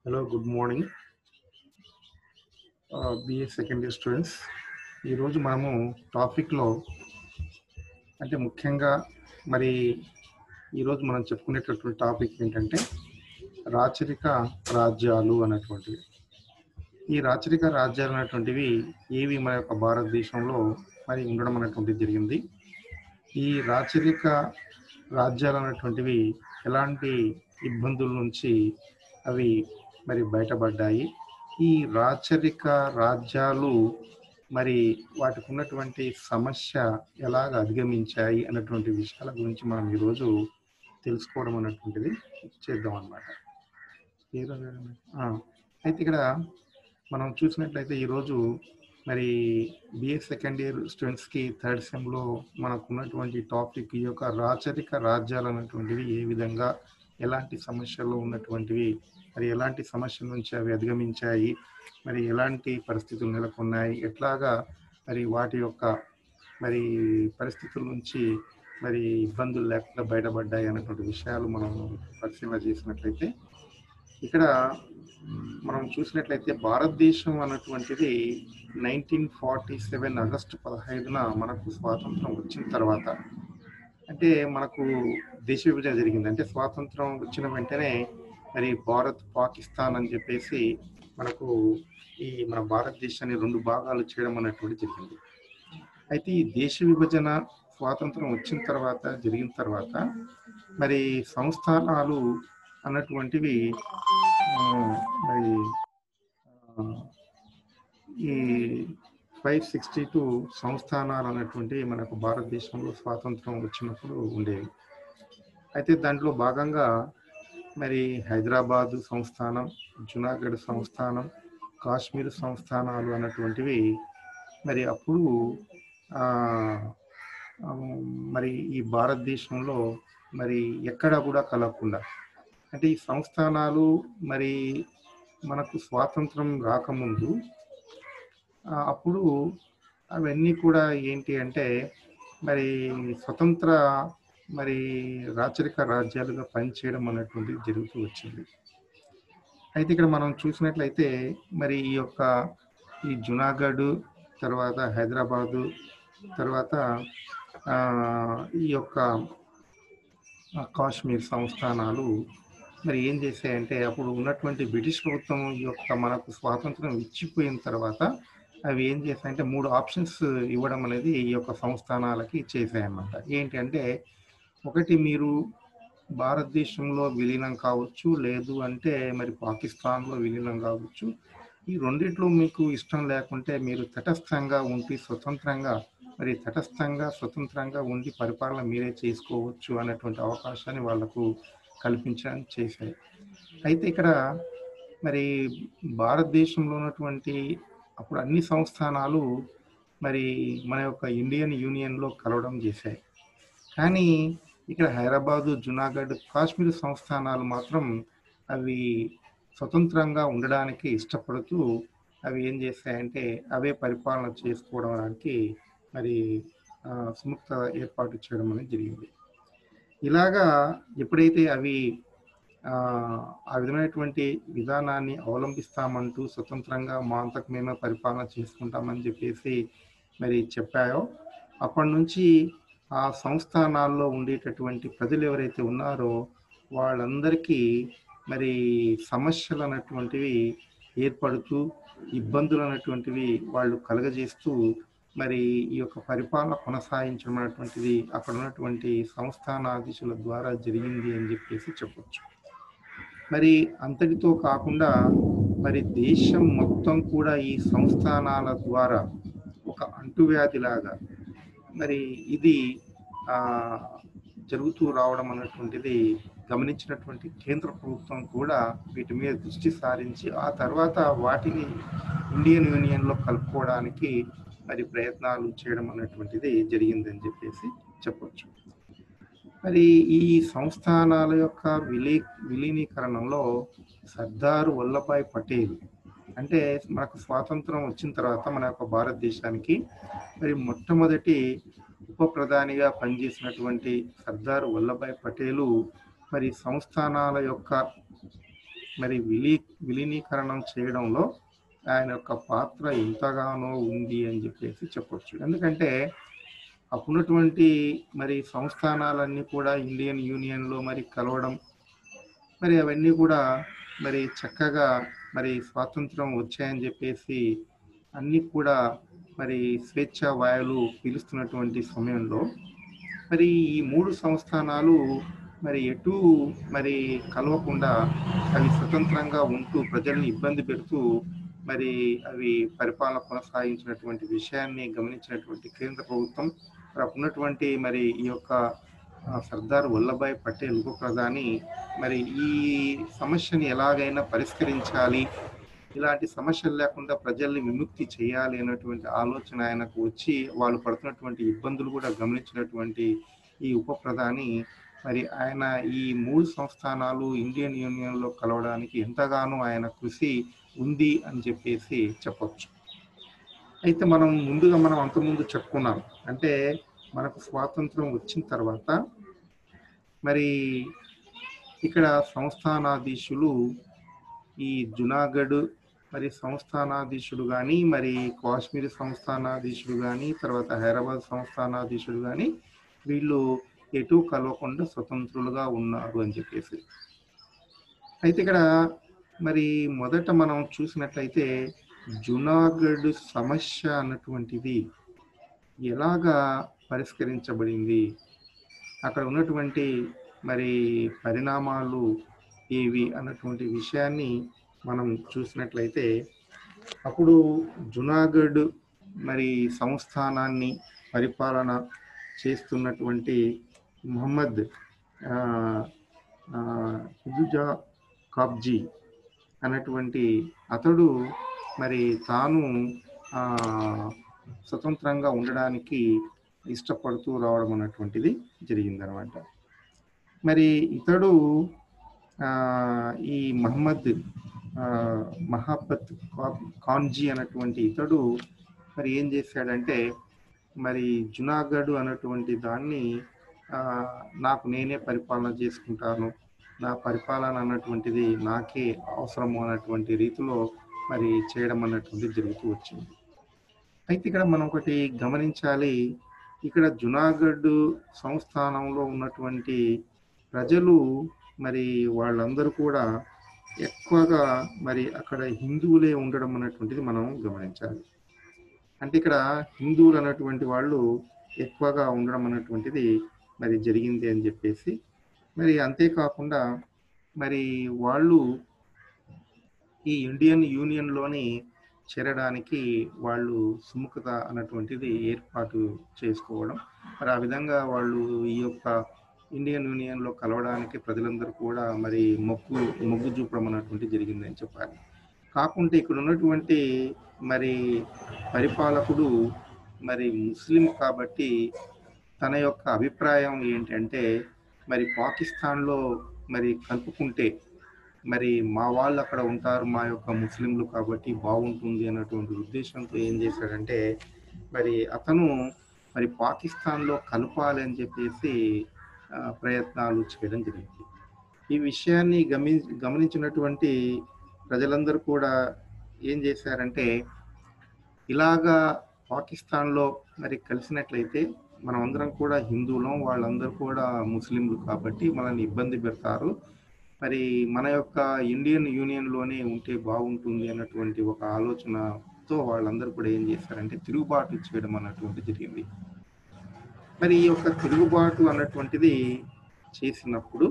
hello good morning BA second year students ఈరోజు మనము టాపిక్లో అంటే ముఖ్యంగా మరి ఈరోజు మనం చెప్పుకునేటటువంటి టాపిక్ ఏంటంటే రాచరిక రాజ్యాలు అనేటువంటివి ఈ రాచరిక రాజ్యాలు అనేటువంటివి ఏవి మన యొక్క భారతదేశంలో మరి ఉండడం అనేటువంటిది జరిగింది ఈ రాచరిక రాజ్యాలు అనేటువంటివి ఎలాంటి ఇబ్బందుల నుంచి అవి మరి బయటపడ్డాయి ఈ రాచరిక రాజ్యాలు మరి వాటికి ఉన్నటువంటి సమస్య ఎలాగ అధిగమించాయి అన్నటువంటి విషయాల గురించి మనం ఈరోజు తెలుసుకోవడం అనేటువంటిది చేద్దాం అన్నమాట అయితే ఇక్కడ మనం చూసినట్లయితే ఈరోజు మరి బిఏ సెకండ్ ఇయర్ స్టూడెంట్స్కి థర్డ్ సెమ్లో మనకు ఉన్నటువంటి టాపిక్ ఈ యొక్క రాచరిక రాజ్యాలు అనేటువంటివి ఏ విధంగా ఎలాంటి సమస్యలు ఉన్నటువంటివి మరి ఎలాంటి సమస్యల నుంచి అవి అధిగమించాయి మరి ఎలాంటి పరిస్థితులు నెలకొన్నాయి ఎట్లాగా మరి వాటి యొక్క మరి పరిస్థితుల నుంచి మరి ఇబ్బందులు లేకుండా బయటపడ్డాయి అన్నటువంటి విషయాలు మనం పరిశీలన చేసినట్లయితే ఇక్కడ మనం చూసినట్లయితే భారతదేశం అన్నటువంటిది నైన్టీన్ ఫార్టీ సెవెన్ ఆగస్టు పదహైదున మనకు స్వాతంత్రం వచ్చిన తర్వాత అంటే మనకు దేశ విభజన జరిగింది అంటే స్వాతంత్రం వచ్చిన వెంటనే మరి భారత్ పాకిస్తాన్ అని చెప్పేసి మనకు ఈ మన భారతదేశాన్ని రెండు భాగాలు చేయడం అనేటువంటి జరిగింది అయితే ఈ దేశ విభజన స్వాతంత్రం వచ్చిన తర్వాత జరిగిన తర్వాత మరి సంస్థానాలు అన్నటువంటివి మరి ఈ ఫైవ్ సిక్స్టీ టూ సంస్థానాలు అన్నటువంటి మనకు భారతదేశంలో స్వాతంత్రం వచ్చినప్పుడు ఉండేవి అయితే దాంట్లో భాగంగా మరి హైదరాబాదు సంస్థానం జునాగఢ్ సంస్థానం కాశ్మీర్ సంస్థానాలు అన్నటువంటివి మరి అప్పుడు మరి ఈ భారతదేశంలో మరి ఎక్కడ కూడా కలగకుండా అంటే ఈ సంస్థానాలు మరి మనకు స్వాతంత్రం రాకముందు అప్పుడు అవన్నీ కూడా ఏంటి అంటే మరి స్వతంత్ర మరి రాచరిక రాజ్యాలుగా పనిచేయడం అనేటువంటిది జరుగుతూ వచ్చింది అయితే ఇక్కడ మనం చూసినట్లయితే మరి ఈ యొక్క ఈ జునాగఢ్ తర్వాత హైదరాబాదు తర్వాత ఈ యొక్క కాశ్మీర్ సంస్థానాలు మరి ఏం చేశాయంటే అప్పుడు ఉన్నటువంటి బ్రిటిష్ ప్రభుత్వం యొక్క మనకు స్వాతంత్రం ఇచ్చిపోయిన తర్వాత అవి ఏం చేశాయంటే మూడు ఆప్షన్స్ ఇవ్వడం అనేది ఈ యొక్క సంస్థానాలకి చేశాయన్నమాట ఏంటి అంటే ఒకటి మీరు భారతదేశంలో విలీనం కావచ్చు లేదు అంటే మరి పాకిస్తాన్లో విలీనం కావచ్చు ఈ రెండిట్లో మీకు ఇష్టం లేకుంటే మీరు తటస్థంగా ఉండి స్వతంత్రంగా మరి తటస్థంగా స్వతంత్రంగా ఉండి పరిపాలన మీరే చేసుకోవచ్చు అనేటువంటి అవకాశాన్ని వాళ్లకు కల్పించడానికి చేశాయి అయితే ఇక్కడ మరి భారతదేశంలో ఉన్నటువంటి అప్పుడు అన్ని సంస్థానాలు మరి మన యొక్క ఇండియన్ యూనియన్లో కలవడం చేశాయి కానీ ఇక్కడ హైదరాబాదు జునాగఢ్ కాశ్మీర్ సంస్థానాలు మాత్రం అవి స్వతంత్రంగా ఉండడానికి ఇష్టపడుతూ అవి ఏం చేస్తాయంటే అవే పరిపాలన చేసుకోవడానికి మరి సుముక్త ఏర్పాటు చేయడం అనేది జరిగింది ఇలాగా ఎప్పుడైతే అవి ఆ విధమైనటువంటి విధానాన్ని అవలంబిస్తామంటూ స్వతంత్రంగా మా అంతకు మేమే పరిపాలన చేసుకుంటామని చెప్పేసి మరి చెప్పాయో అప్పటి నుంచి ఆ సంస్థానాల్లో ఉండేటటువంటి ప్రజలు ఎవరైతే ఉన్నారో వాళ్ళందరికీ మరి సమస్యలు అన్నటువంటివి ఏర్పడుతూ ఇబ్బందులు అన్నటువంటివి వాళ్ళు కలగజేస్తూ మరి ఈ యొక్క పరిపాలన కొనసాగించడం అనేటువంటిది అక్కడ ఉన్నటువంటి సంస్థానాధీశుల ద్వారా జరిగింది అని చెప్పేసి చెప్పొచ్చు మరి అంతటితో కాకుండా మరి దేశం మొత్తం కూడా ఈ సంస్థానాల ద్వారా ఒక అంటువ్యాధిలాగా మరి ఇది జరుగుతూ రావడం అన్నటువంటిది గమనించినటువంటి కేంద్ర ప్రభుత్వం కూడా వీటి మీద దృష్టి సారించి ఆ తర్వాత వాటిని ఇండియన్ యూనియన్లో కలుపుకోవడానికి మరి ప్రయత్నాలు చేయడం అనేటువంటిది జరిగిందని చెప్పేసి చెప్పొచ్చు మరి ఈ సంస్థానాల యొక్క విలీ విలీనీకరణలో సర్దారు వల్లభాయ్ పటేల్ అంటే మనకు స్వాతంత్రం వచ్చిన తర్వాత మన యొక్క భారతదేశానికి మరి మొట్టమొదటి ఉప ప్రధానిగా పనిచేసినటువంటి సర్దార్ వల్లభాయ్ పటేలు మరి సంస్థానాల యొక్క మరి విలీ విలీనీకరణం చేయడంలో ఆయన యొక్క పాత్ర ఎంతగానో ఉంది అని చెప్పేసి చెప్పొచ్చు ఎందుకంటే అప్పుడున్నటువంటి మరి సంస్థానాలన్నీ కూడా ఇండియన్ యూనియన్లో మరి కలవడం మరి అవన్నీ కూడా మరి చక్కగా మరి స్వాతంత్రం వచ్చాయని చెప్పేసి అన్నీ కూడా మరి స్వేచ్ఛ వాయులు పీలుస్తున్నటువంటి సమయంలో మరి ఈ మూడు సంస్థానాలు మరి ఎటు మరి కలవకుండా అవి స్వతంత్రంగా ఉంటూ ప్రజల్ని ఇబ్బంది పెడుతూ మరి అవి పరిపాలన కొనసాగించినటువంటి విషయాన్ని గమనించినటువంటి కేంద్ర ప్రభుత్వం మరి అప్పుడు ఉన్నటువంటి మరి ఈ యొక్క ఆ, సర్దార్ వల్లభాయ్ పటేల్ ఉప ప్రధాని మరి ఈ సమస్యని ఎలాగైనా పరిష్కరించాలి ఇలాంటి సమస్యలు లేకుండా ప్రజల్ని విముక్తి చేయాలి అనేటువంటి ఆలోచన ఆయనకు వచ్చి వాళ్ళు పడుతున్నటువంటి ఇబ్బందులు కూడా గమనించినటువంటి ఈ ఉప ప్రధాని మరి ఆయన ఈ మూడు సంస్థానాలు ఇండియన్ యూనియన్లో కలవడానికి ఎంతగానో ఆయన కృషి ఉంది అని చెప్పేసి చెప్పొచ్చు అయితే మనం ముందుగా మనం అంతకుముందు చెప్పుకున్నాం అంటే మనకు స్వాతంత్రం వచ్చిన తర్వాత మరి ఇక్కడ సంస్థానాధీశులు ఈ జునాగఢ్ మరి సంస్థానాధీశుడు కానీ మరి కాశ్మీర్ సంస్థానాధీశుడు కానీ తర్వాత హైదరాబాద్ సంస్థానాధీశుడు కానీ వీళ్ళు ఎటు కలవకుండా స్వతంత్రులుగా ఉన్నారు అని చెప్పేసి అయితే ఇక్కడ మరి మొదట మనం చూసినట్లయితే జునాగఢ్ సమస్య అన్నటువంటిది ఎలాగా పరిష్కరించబడింది అక్కడ ఉన్నటువంటి మరి పరిణామాలు ఏవి అన్నటువంటి విషయాన్ని మనం చూసినట్లయితే అప్పుడు జునాగఢ్ మరి సంస్థానాన్ని పరిపాలన చేస్తున్నటువంటి ముహమ్మద్ ఆ, ఆ, హిజుజా కాబ్జీ అన్నటువంటి అతడు మరి తాను ఆ, స్వతంత్రంగా ఉండడానికి ఇష్టపడుతూ రావడం అన్నటువంటిది జరిగిందనమాట మరి ఇతడు ఆ, ఈ మహమ్మద్ ఆ, మహాపత్ కా- ఖాన్జీ అన్నటువంటి ఇతడు మరి ఏం చేశాడంటే మరి జునాగఢ్ అన్నటువంటి దాన్ని ఆ, నాకు నేనే పరిపాలన చేసుకుంటాను నా పరిపాలన అన్నటువంటిది నాకే అవసరము అన్నటువంటి రీతిలో మరి చేయడం అన్నటువంటిది జరుగుతూ వచ్చింది అయితే ఇక్కడ మనం ఒకటి గమనించాలి ఇక్కడ జునాగఢ్ సంస్థానంలో ఉన్నటువంటి ప్రజలు మరి వాళ్ళందరూ కూడా ఎక్కువగా మరి అక్కడ హిందువులే ఉండడం అన్నటువంటిది మనం గమనించాలి అంటే ఇక్కడ హిందువులు అన్నటువంటి వాళ్ళు ఎక్కువగా ఉండడం అన్నటువంటిది మరి జరిగింది అని చెప్పేసి మరి అంతేకాకుండా మరి వాళ్ళు ఈ ఇండియన్ యూనియన్లోని చేరడానికి వాళ్ళు సుముఖత అన్నటువంటిది ఏర్పాటు చేసుకోవడం మరి ఆ విధంగా వాళ్ళు ఈ యొక్క ఇండియన్ యూనియన్లో కలవడానికి ప్రజలందరూ కూడా మరి మొక్కు మొగ్గు చూపడం అన్నటువంటి జరిగిందని చెప్పాలి కాకుంటే ఇక్కడ ఉన్నటువంటి మరి పరిపాలకుడు మరి ముస్లిం కాబట్టి తన యొక్క అభిప్రాయం ఏంటంటే మరి పాకిస్తాన్లో మరి కలుపుకుంటే మరి మా వాళ్ళు అక్కడ ఉంటారు మా యొక్క ముస్లింలు కాబట్టి బాగుంటుంది అన్నటువంటి ఉద్దేశంతో ఏం చేశాడంటే మరి అతను మరి పాకిస్తాన్లో కలపాలి అని చెప్పేసి ఆ, ప్రయత్నాలు చేయడం జరిగింది ఈ విషయాన్ని గమని గమనించినటువంటి ప్రజలందరూ కూడా ఏం చేశారంటే ఇలాగా పాకిస్తాన్లో మరి కలిసినట్లయితే మనం అందరం కూడా హిందువులం వాళ్ళందరూ కూడా ముస్లింలు కాబట్టి మనల్ని ఇబ్బంది పెడతారు మరి మన యొక్క ఇండియన్ యూనియన్లోనే ఉంటే బాగుంటుంది అన్నటువంటి ఒక ఆలోచనతో వాళ్ళందరూ కూడా ఏం చేశారంటే తిరుగుబాటు చేయడం అన్నటువంటి జరిగింది మరి ఈ యొక్క తిరుగుబాటు అన్నటువంటిది చేసినప్పుడు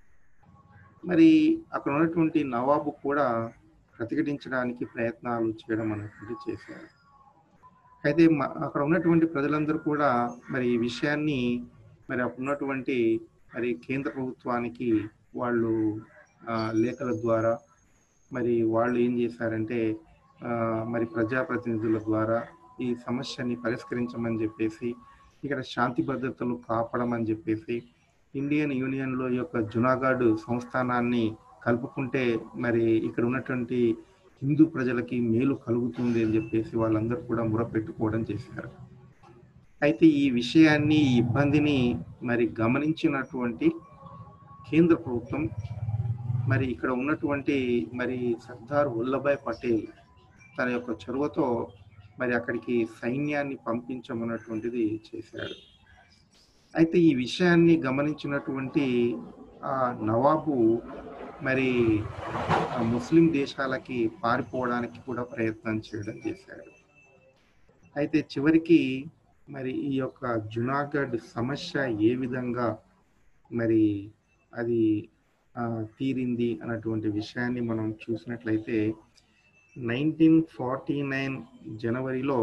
మరి అక్కడ ఉన్నటువంటి నవాబు కూడా ప్రతిఘటించడానికి ప్రయత్నాలు చేయడం అనేటువంటి చేశారు అయితే మ- అక్కడ ఉన్నటువంటి ప్రజలందరూ కూడా మరి ఈ విషయాన్ని మరి అప్పుడు ఉన్నటువంటి మరి కేంద్ర ప్రభుత్వానికి వాళ్ళు ఆ, లేఖల ద్వారా మరి వాళ్ళు ఏం చేశారంటే ఆ, మరి ప్రజాప్రతినిధుల ద్వారా ఈ సమస్యని పరిష్కరించమని చెప్పేసి ఇక్కడ శాంతి భద్రతలు కాపాడమని చెప్పేసి ఇండియన్ యూనియన్లో ఈ యొక్క జునాగఢ్ సంస్థానాన్ని కలుపుకుంటే మరి ఇక్కడ ఉన్నటువంటి హిందూ ప్రజలకి మేలు కలుగుతుంది అని చెప్పేసి వాళ్ళందరూ కూడా మొరపెట్టుకోవడం చేశారు అయితే ఈ విషయాన్ని ఈ ఇబ్బందిని మరి గమనించినటువంటి కేంద్ర ప్రభుత్వం మరి ఇక్కడ ఉన్నటువంటి మరి సర్దార్ వల్లభాయ్ పటేల్ తన యొక్క చొరవతో మరి అక్కడికి సైన్యాన్ని పంపించమన్నటువంటిది చేశాడు అయితే ఈ విషయాన్ని గమనించినటువంటి ఆ నవాబు మరి ఆ ముస్లిం దేశాలకి పారిపోవడానికి కూడా ప్రయత్నం చేయడం చేశాడు అయితే చివరికి మరి ఈ యొక్క జునాగఢ్ సమస్య ఏ విధంగా మరి అది ఆ, తీరింది అన్నటువంటి విషయాన్ని మనం చూసినట్లయితే నైన్టీన్ ఫార్టీ నైన్ జనవరిలో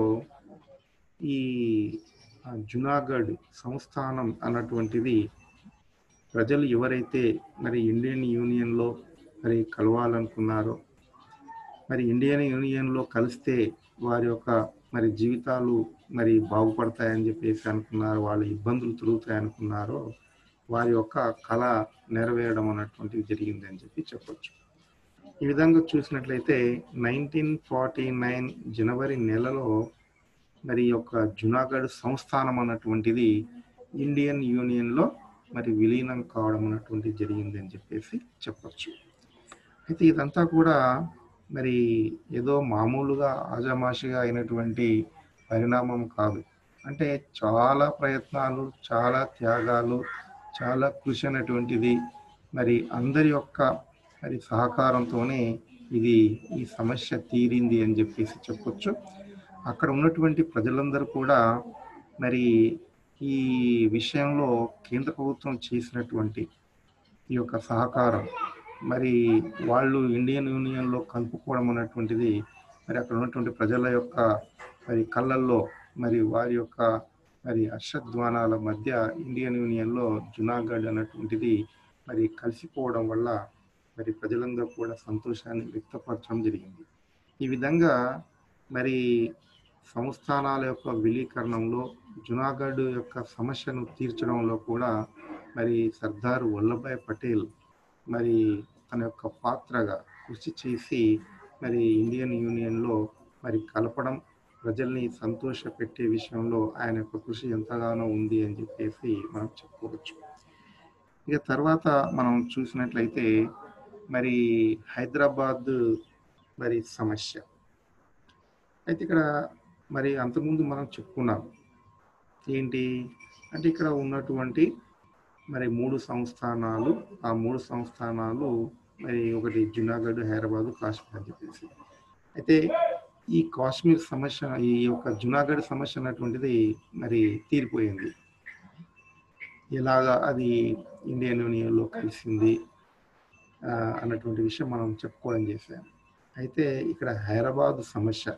ఈ ఆ, జునాగఢ్ సంస్థానం అన్నటువంటిది ప్రజలు ఎవరైతే మరి ఇండియన్ యూనియన్లో మరి కలవాలనుకున్నారో మరి ఇండియన్ యూనియన్లో కలిస్తే వారి యొక్క మరి జీవితాలు మరి బాగుపడతాయని చెప్పేసి అనుకున్నారు వాళ్ళ ఇబ్బందులు తొలుగుతాయి అనుకున్నారో వారి యొక్క కళ నెరవేరడం అన్నటువంటిది జరిగిందని చెప్పి చెప్పొచ్చు ఈ విధంగా చూసినట్లయితే నైన్టీన్ ఫార్టీ నైన్ జనవరి నెలలో మరి ఈ యొక్క జునాగఢ్ సంస్థానం అన్నటువంటిది ఇండియన్ యూనియన్లో మరి విలీనం కావడం అన్నటువంటిది జరిగింది అని చెప్పేసి చెప్పొచ్చు అయితే ఇదంతా కూడా మరి ఏదో మామూలుగా ఆజామాషిగా అయినటువంటి పరిణామం కాదు అంటే చాలా ప్రయత్నాలు చాలా త్యాగాలు చాలా కృషి అనేటువంటిది మరి అందరి యొక్క మరి సహకారంతోనే ఇది ఈ సమస్య తీరింది అని చెప్పేసి చెప్పొచ్చు అక్కడ ఉన్నటువంటి ప్రజలందరూ కూడా మరి ఈ విషయంలో కేంద్ర ప్రభుత్వం చేసినటువంటి ఈ యొక్క సహకారం మరి వాళ్ళు ఇండియన్ యూనియన్లో కలుపుకోవడం అన్నటువంటిది మరి అక్కడ ఉన్నటువంటి ప్రజల యొక్క మరి కళ్ళల్లో మరి వారి యొక్క మరి హర్షధ్వానాల మధ్య ఇండియన్ యూనియన్లో జునాగఢ్ అన్నటువంటిది మరి కలిసిపోవడం వల్ల మరి ప్రజలందరూ కూడా సంతోషాన్ని వ్యక్తపరచడం జరిగింది ఈ విధంగా మరి సంస్థానాల యొక్క విలీకరణంలో జునాగఢ్ యొక్క సమస్యను తీర్చడంలో కూడా మరి సర్దార్ వల్లభాయ్ పటేల్ మరి తన యొక్క పాత్రగా కృషి చేసి మరి ఇండియన్ యూనియన్లో మరి కలపడం ప్రజల్ని సంతోష పెట్టే విషయంలో ఆయన యొక్క కృషి ఎంతగానో ఉంది అని చెప్పేసి మనం చెప్పుకోవచ్చు ఇక తర్వాత మనం చూసినట్లయితే మరి హైదరాబాద్ మరి సమస్య అయితే ఇక్కడ మరి అంతకుముందు మనం చెప్పుకున్నాం ఏంటి అంటే ఇక్కడ ఉన్నటువంటి మరి మూడు సంస్థానాలు ఆ మూడు సంస్థానాలు మరి ఒకటి జునాగఢ్ హైదరాబాద్ కాశ్మీర్ అని చెప్పేసి అయితే ఈ కాశ్మీర్ సమస్య ఈ యొక్క జునాగఢ్ సమస్య అన్నటువంటిది మరి తీరిపోయింది ఎలాగా అది ఇండియన్ యూనియన్లో కలిసింది ఆ, అన్నటువంటి విషయం మనం చెప్పుకోవడం చేశాం అయితే ఇక్కడ హైదరాబాద్ సమస్య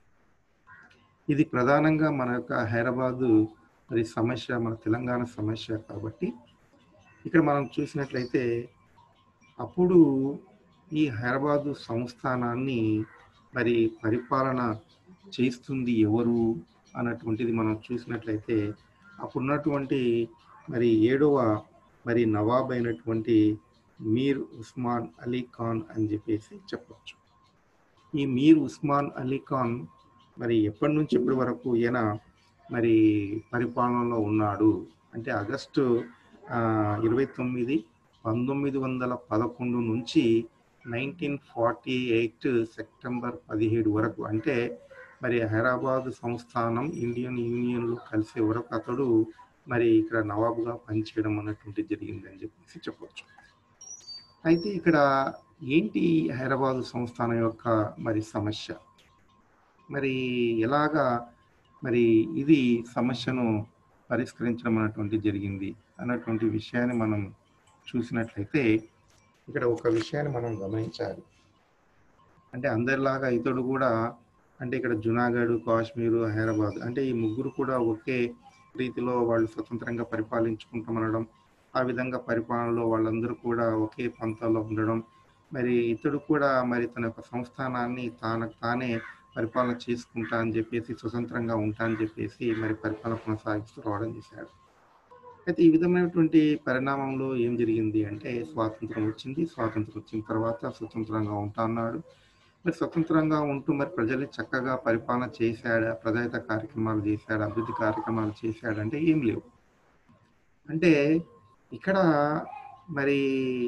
ఇది ప్రధానంగా మన యొక్క హైదరాబాదు మరి సమస్య మన తెలంగాణ సమస్య కాబట్టి ఇక్కడ మనం చూసినట్లయితే అప్పుడు ఈ హైదరాబాదు సంస్థానాన్ని మరి పరిపాలన చేస్తుంది ఎవరు అన్నటువంటిది మనం చూసినట్లయితే అప్పుడున్నటువంటి మరి ఏడవ మరి నవాబ్ అయినటువంటి మీర్ ఉస్మాన్ అలీ ఖాన్ అని చెప్పేసి చెప్పవచ్చు ఈ మీర్ ఉస్మాన్ అలీ ఖాన్ మరి ఎప్పటి నుంచి ఎప్పటి వరకు ఈయన మరి పరిపాలనలో ఉన్నాడు అంటే ఆగస్టు ఇరవై తొమ్మిది పంతొమ్మిది వందల పదకొండు నుంచి నైన్టీన్ ఫార్టీ ఎయిట్ సెప్టెంబర్ పదిహేడు వరకు అంటే మరి హైదరాబాద్ సంస్థానం ఇండియన్ యూనియన్లో కలిసే వరకు అతడు మరి ఇక్కడ నవాబుగా పనిచేయడం అన్నటువంటి జరిగిందని చెప్పేసి చెప్పవచ్చు అయితే ఇక్కడ ఏంటి హైదరాబాద్ సంస్థానం యొక్క మరి సమస్య మరి ఎలాగా మరి ఇది సమస్యను పరిష్కరించడం అన్నటువంటి జరిగింది అన్నటువంటి విషయాన్ని మనం చూసినట్లయితే ఇక్కడ ఒక విషయాన్ని మనం గమనించాలి అంటే అందరిలాగా ఇతడు కూడా అంటే ఇక్కడ జునాగఢ్ కాశ్మీరు హైదరాబాద్ అంటే ఈ ముగ్గురు కూడా ఒకే రీతిలో వాళ్ళు స్వతంత్రంగా పరిపాలించుకుంటామనడం ఆ విధంగా పరిపాలనలో వాళ్ళందరూ కూడా ఒకే పంతాలో ఉండడం మరి ఇతడు కూడా మరి తన యొక్క సంస్థానాన్ని తాను తానే పరిపాలన చేసుకుంటా అని చెప్పేసి స్వతంత్రంగా ఉంటా అని చెప్పేసి మరి పరిపాలన కొనసాగిస్తూ రావడం చేశాడు అయితే ఈ విధమైనటువంటి పరిణామంలో ఏం జరిగింది అంటే స్వాతంత్రం వచ్చింది స్వాతంత్రం వచ్చిన తర్వాత స్వతంత్రంగా ఉంటా అన్నాడు మరి స్వతంత్రంగా ఉంటూ మరి ప్రజల్ని చక్కగా పరిపాలన చేశాడా ప్రజాహిత కార్యక్రమాలు చేశాడు అభివృద్ధి కార్యక్రమాలు చేశాడంటే ఏం లేవు అంటే ఇక్కడ మరి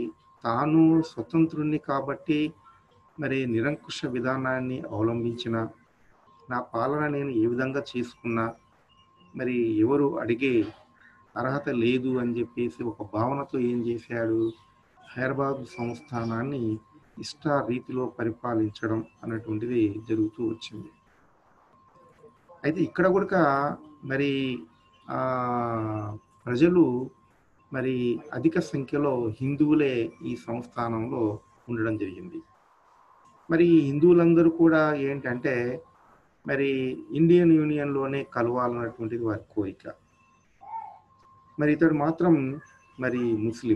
తాను స్వతంత్రుణ్ణి కాబట్టి మరి నిరంకుశ విధానాన్ని అవలంబించిన నా పాలన నేను ఏ విధంగా చేసుకున్నా మరి ఎవరు అడిగే అర్హత లేదు అని చెప్పేసి ఒక భావనతో ఏం చేశాడు హైదరాబాద్ సంస్థానాన్ని ఇష్ట రీతిలో పరిపాలించడం అన్నటువంటిది జరుగుతూ వచ్చింది అయితే ఇక్కడ కూడా మరి ఆ, ప్రజలు మరి అధిక సంఖ్యలో హిందువులే ఈ సంస్థానంలో ఉండడం జరిగింది మరి ఈ హిందువులందరూ కూడా ఏంటంటే మరి ఇండియన్ యూనియన్లోనే కలవాలన్నటువంటిది వారి కోరిక మరి ఇతడు మాత్రం మరి ముస్లిం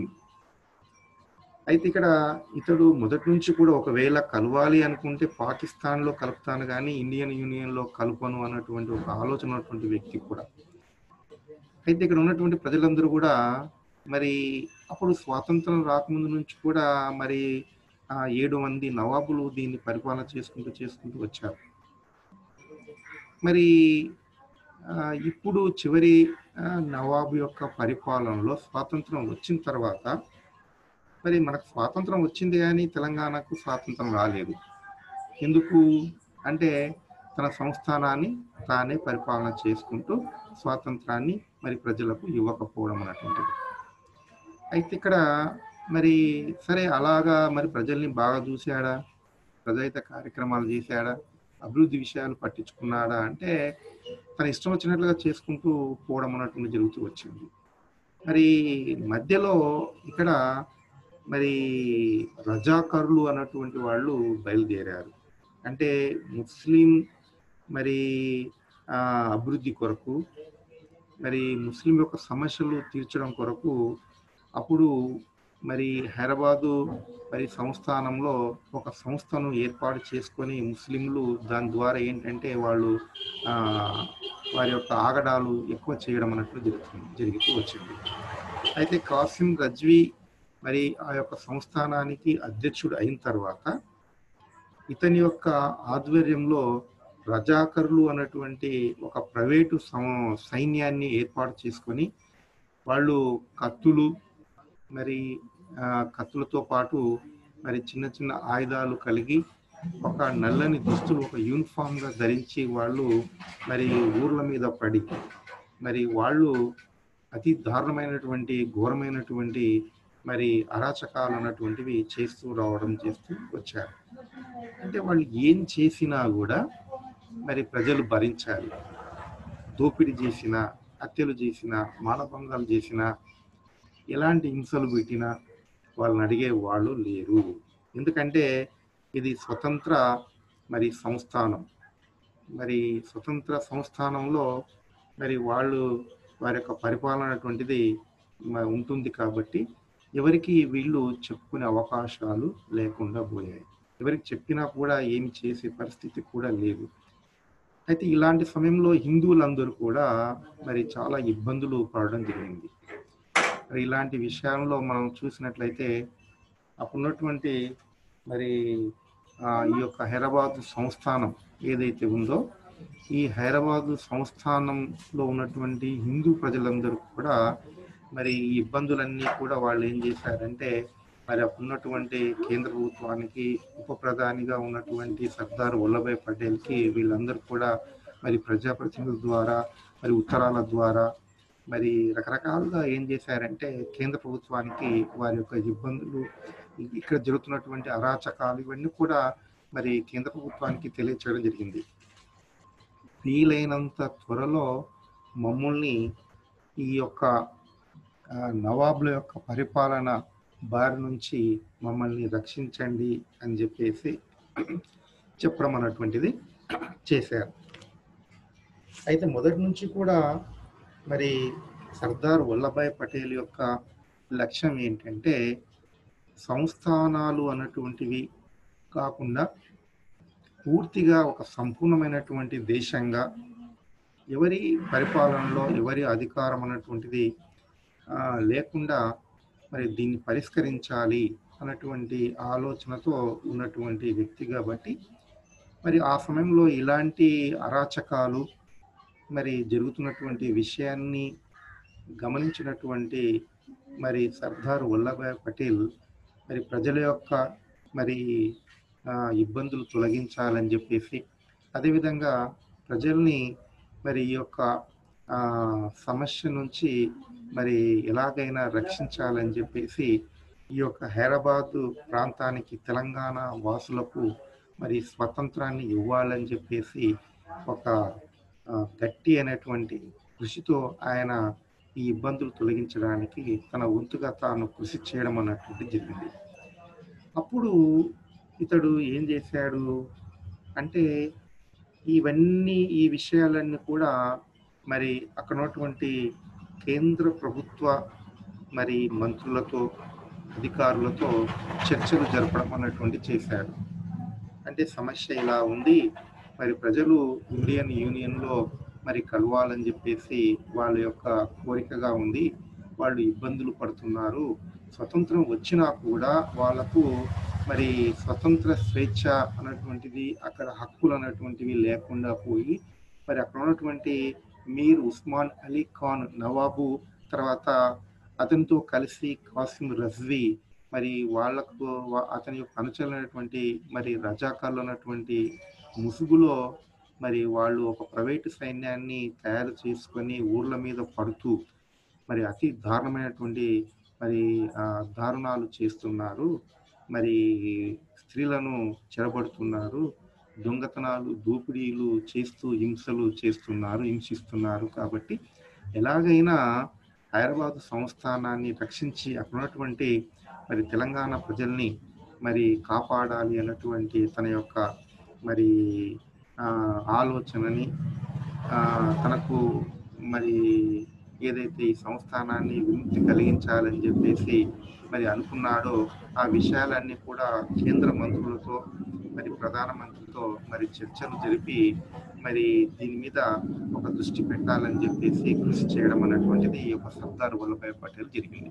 అయితే ఇక్కడ ఇతడు మొదటి నుంచి కూడా ఒకవేళ కలవాలి అనుకుంటే పాకిస్తాన్లో కలుపుతాను కానీ ఇండియన్ యూనియన్లో కలుపను అన్నటువంటి ఒక ఆలోచన ఉన్నటువంటి వ్యక్తి కూడా అయితే ఇక్కడ ఉన్నటువంటి ప్రజలందరూ కూడా మరి అప్పుడు స్వాతంత్రం రాకముందు నుంచి కూడా మరి ఆ ఏడు మంది నవాబులు దీన్ని పరిపాలన చేసుకుంటూ చేసుకుంటూ వచ్చారు మరి ఆ, ఇప్పుడు చివరి ఆ, నవాబు యొక్క పరిపాలనలో స్వాతంత్రం వచ్చిన తర్వాత మరి మనకు స్వాతంత్రం వచ్చింది కానీ తెలంగాణకు స్వాతంత్రం రాలేదు ఎందుకు అంటే తన సంస్థానాన్ని తానే పరిపాలన చేసుకుంటూ స్వాతంత్రాన్ని మరి ప్రజలకు ఇవ్వకపోవడం అన్నటువంటిది అయితే ఇక్కడ మరి సరే అలాగా మరి ప్రజల్ని బాగా చూశాడా ప్రజాహిత కార్యక్రమాలు చేశాడా అభివృద్ధి విషయాలు పట్టించుకున్నాడా అంటే తన ఇష్టం వచ్చినట్లుగా చేసుకుంటూ పోవడం అన్నటువంటి జరుగుతూ వచ్చింది మరి మధ్యలో ఇక్కడ మరి రజాకర్లు అన్నటువంటి వాళ్ళు బయలుదేరారు అంటే ముస్లిం మరి ఆ, అభివృద్ధి కొరకు మరి ముస్లిం యొక్క సమస్యలు తీర్చడం కొరకు అప్పుడు మరి హైదరాబాదు మరి సంస్థానంలో ఒక సంస్థను ఏర్పాటు చేసుకొని ముస్లింలు దాని ద్వారా ఏంటంటే వాళ్ళు ఆ, వారి యొక్క ఆగడాలు ఎక్కువ చేయడం అన్నట్లు జరుగుతుంది జరుగుతూ వచ్చింది అయితే కాసిం రజ్వీ మరి ఆ యొక్క సంస్థానానికి అధ్యక్షుడు అయిన తర్వాత ఇతని యొక్క ఆధ్వర్యంలో రజాకర్లు అన్నటువంటి ఒక ప్రైవేటు సం- సైన్యాన్ని ఏర్పాటు చేసుకొని వాళ్ళు కత్తులు మరి ఆ, కత్తులతో పాటు మరి చిన్న చిన్న ఆయుధాలు కలిగి ఒక నల్లని దుస్తులు ఒక యూనిఫామ్ గా ధరించి వాళ్ళు మరి ఊర్ల మీద పడి మరి వాళ్ళు అతి దారుణమైనటువంటి ఘోరమైనటువంటి మరి అరాచకాలు అన్నటువంటివి చేస్తూ రావడం చేస్తూ వచ్చారు అంటే వాళ్ళు ఏం చేసినా కూడా మరి ప్రజలు భరించాలి దోపిడీ చేసిన హత్యలు చేసిన మానభంగాలు చేసిన ఎలాంటి హింసలు పెట్టినా వాళ్ళని అడిగే వాళ్ళు లేరు ఎందుకంటే ఇది స్వతంత్ర మరి సంస్థానం మరి స్వతంత్ర సంస్థానంలో మరి వాళ్ళు వారి యొక్క పరిపాలన అటువంటిది మ- ఉంటుంది కాబట్టి ఎవరికి వీళ్ళు చెప్పుకునే అవకాశాలు లేకుండా పోయాయి ఎవరికి చెప్పినా కూడా ఏమి చేసే పరిస్థితి కూడా లేదు అయితే ఇలాంటి సమయంలో హిందువులందరూ కూడా మరి చాలా ఇబ్బందులు పడడం జరిగింది మరి ఇలాంటి విషయాల్లో మనం చూసినట్లయితే అప్పుడున్నటువంటి మరి ఆ, ఈ యొక్క హైదరాబాద్ సంస్థానం ఏదైతే ఉందో ఈ హైదరాబాద్ సంస్థానంలో ఉన్నటువంటి హిందూ ప్రజలందరూ కూడా మరి ఈ ఇబ్బందులన్నీ కూడా వాళ్ళు ఏం చేశారంటే మరి అప్పుడున్నటువంటి కేంద్ర ప్రభుత్వానికి ఉప ప్రధానిగా ఉన్నటువంటి సర్దార్ వల్లభాయ్ పటేల్కి వీళ్ళందరూ కూడా మరి ప్రజాప్రతినిధుల ద్వారా మరి ఉత్తరాల ద్వారా మరి రకరకాలుగా ఏం చేశారంటే కేంద్ర ప్రభుత్వానికి వారి యొక్క ఇబ్బందులు ఇక్కడ జరుగుతున్నటువంటి అరాచకాలు ఇవన్నీ కూడా మరి కేంద్ర ప్రభుత్వానికి తెలియచేయడం జరిగింది వీలైనంత త్వరలో మమ్మల్ని ఈ యొక్క ఆ, నవాబుల యొక్క పరిపాలన బారి నుంచి మమ్మల్ని రక్షించండి అని చెప్పేసి చెప్పడం అన్నటువంటిది చేశారు అయితే మొదటి నుంచి కూడా మరి సర్దార్ వల్లభాయ్ పటేల్ యొక్క లక్ష్యం ఏంటంటే సంస్థానాలు అన్నటువంటివి కాకుండా పూర్తిగా ఒక సంపూర్ణమైనటువంటి దేశంగా ఎవరి పరిపాలనలో ఎవరి అధికారం అన్నటువంటిది ఆ, లేకుండా మరి దీన్ని పరిష్కరించాలి అన్నటువంటి ఆలోచనతో ఉన్నటువంటి వ్యక్తి కాబట్టి మరి ఆ సమయంలో ఇలాంటి అరాచకాలు మరి జరుగుతున్నటువంటి విషయాన్ని గమనించినటువంటి మరి సర్దార్ వల్లభాయ్ పటేల్ మరి ప్రజల యొక్క మరి ఆ, ఇబ్బందులు తొలగించాలని చెప్పేసి అదేవిధంగా ప్రజల్ని మరి ఈ యొక్క ఆ, సమస్య నుంచి మరి ఎలాగైనా రక్షించాలని చెప్పేసి ఈ యొక్క హైదరాబాద్ ప్రాంతానికి తెలంగాణ వాసులకు మరి స్వతంత్రాన్ని ఇవ్వాలని చెప్పేసి ఒక ఆ, గట్టి అనేటువంటి కృషితో ఆయన ఈ ఇబ్బందులు తొలగించడానికి తన వంతుగా తాను కృషి చేయడం అన్నటువంటి జరిగింది అప్పుడు ఇతడు ఏం చేశాడు అంటే ఇవన్నీ ఈ విషయాలన్నీ కూడా మరి అక్కడ ఉన్నటువంటి కేంద్ర ప్రభుత్వ మరి మంత్రులతో అధికారులతో చర్చలు జరపడం అన్నటువంటి చేశాడు అంటే సమస్య ఇలా ఉంది మరి ప్రజలు ఇండియన్ యూనియన్లో మరి కలవాలని చెప్పేసి వాళ్ళ యొక్క కోరికగా ఉంది వాళ్ళు ఇబ్బందులు పడుతున్నారు స్వతంత్రం వచ్చినా కూడా వాళ్ళకు మరి స్వతంత్ర స్వేచ్ఛ అన్నటువంటిది అక్కడ హక్కులు అన్నటువంటివి లేకుండా పోయి మరి అక్కడ ఉన్నటువంటి మీర్ ఉస్మాన్ అలీ ఖాన్ నవాబు తర్వాత అతనితో కలిసి కాసిం రజ్వీ మరి వాళ్ళకు వా- అతని యొక్క అనుచరులైనటువంటి మరి రజాకార్లు ఉన్నటువంటి ముసుగులో మరి వాళ్ళు ఒక ప్రైవేటు సైన్యాన్ని తయారు చేసుకొని ఊర్ల మీద పడుతూ మరి అతి దారుణమైనటువంటి మరి ఆ, దారుణాలు చేస్తున్నారు మరి స్త్రీలను చెరబడుతున్నారు దొంగతనాలు దోపిడీలు చేస్తూ హింసలు చేస్తున్నారు హింసిస్తున్నారు కాబట్టి ఎలాగైనా హైదరాబాద్ సంస్థానాన్ని రక్షించి అక్కడ ఉన్నటువంటి మరి తెలంగాణ ప్రజల్ని మరి కాపాడాలి అన్నటువంటి తన యొక్క మరి ఆ, ఆలోచనని ఆ, తనకు మరి ఏదైతే ఈ సంస్థానాన్ని విముక్తి కలిగించాలని చెప్పేసి మరి అనుకున్నాడో ఆ విషయాలన్నీ కూడా కేంద్ర మంత్రులతో మరి ప్రధానమంత్రితో మరి చర్చలు జరిపి మరి దీని మీద ఒక దృష్టి పెట్టాలని చెప్పేసి కృషి చేయడం అనేటువంటిది ఈ యొక్క సర్దార్ వల్లభాయ్ పటేల్ జరిగింది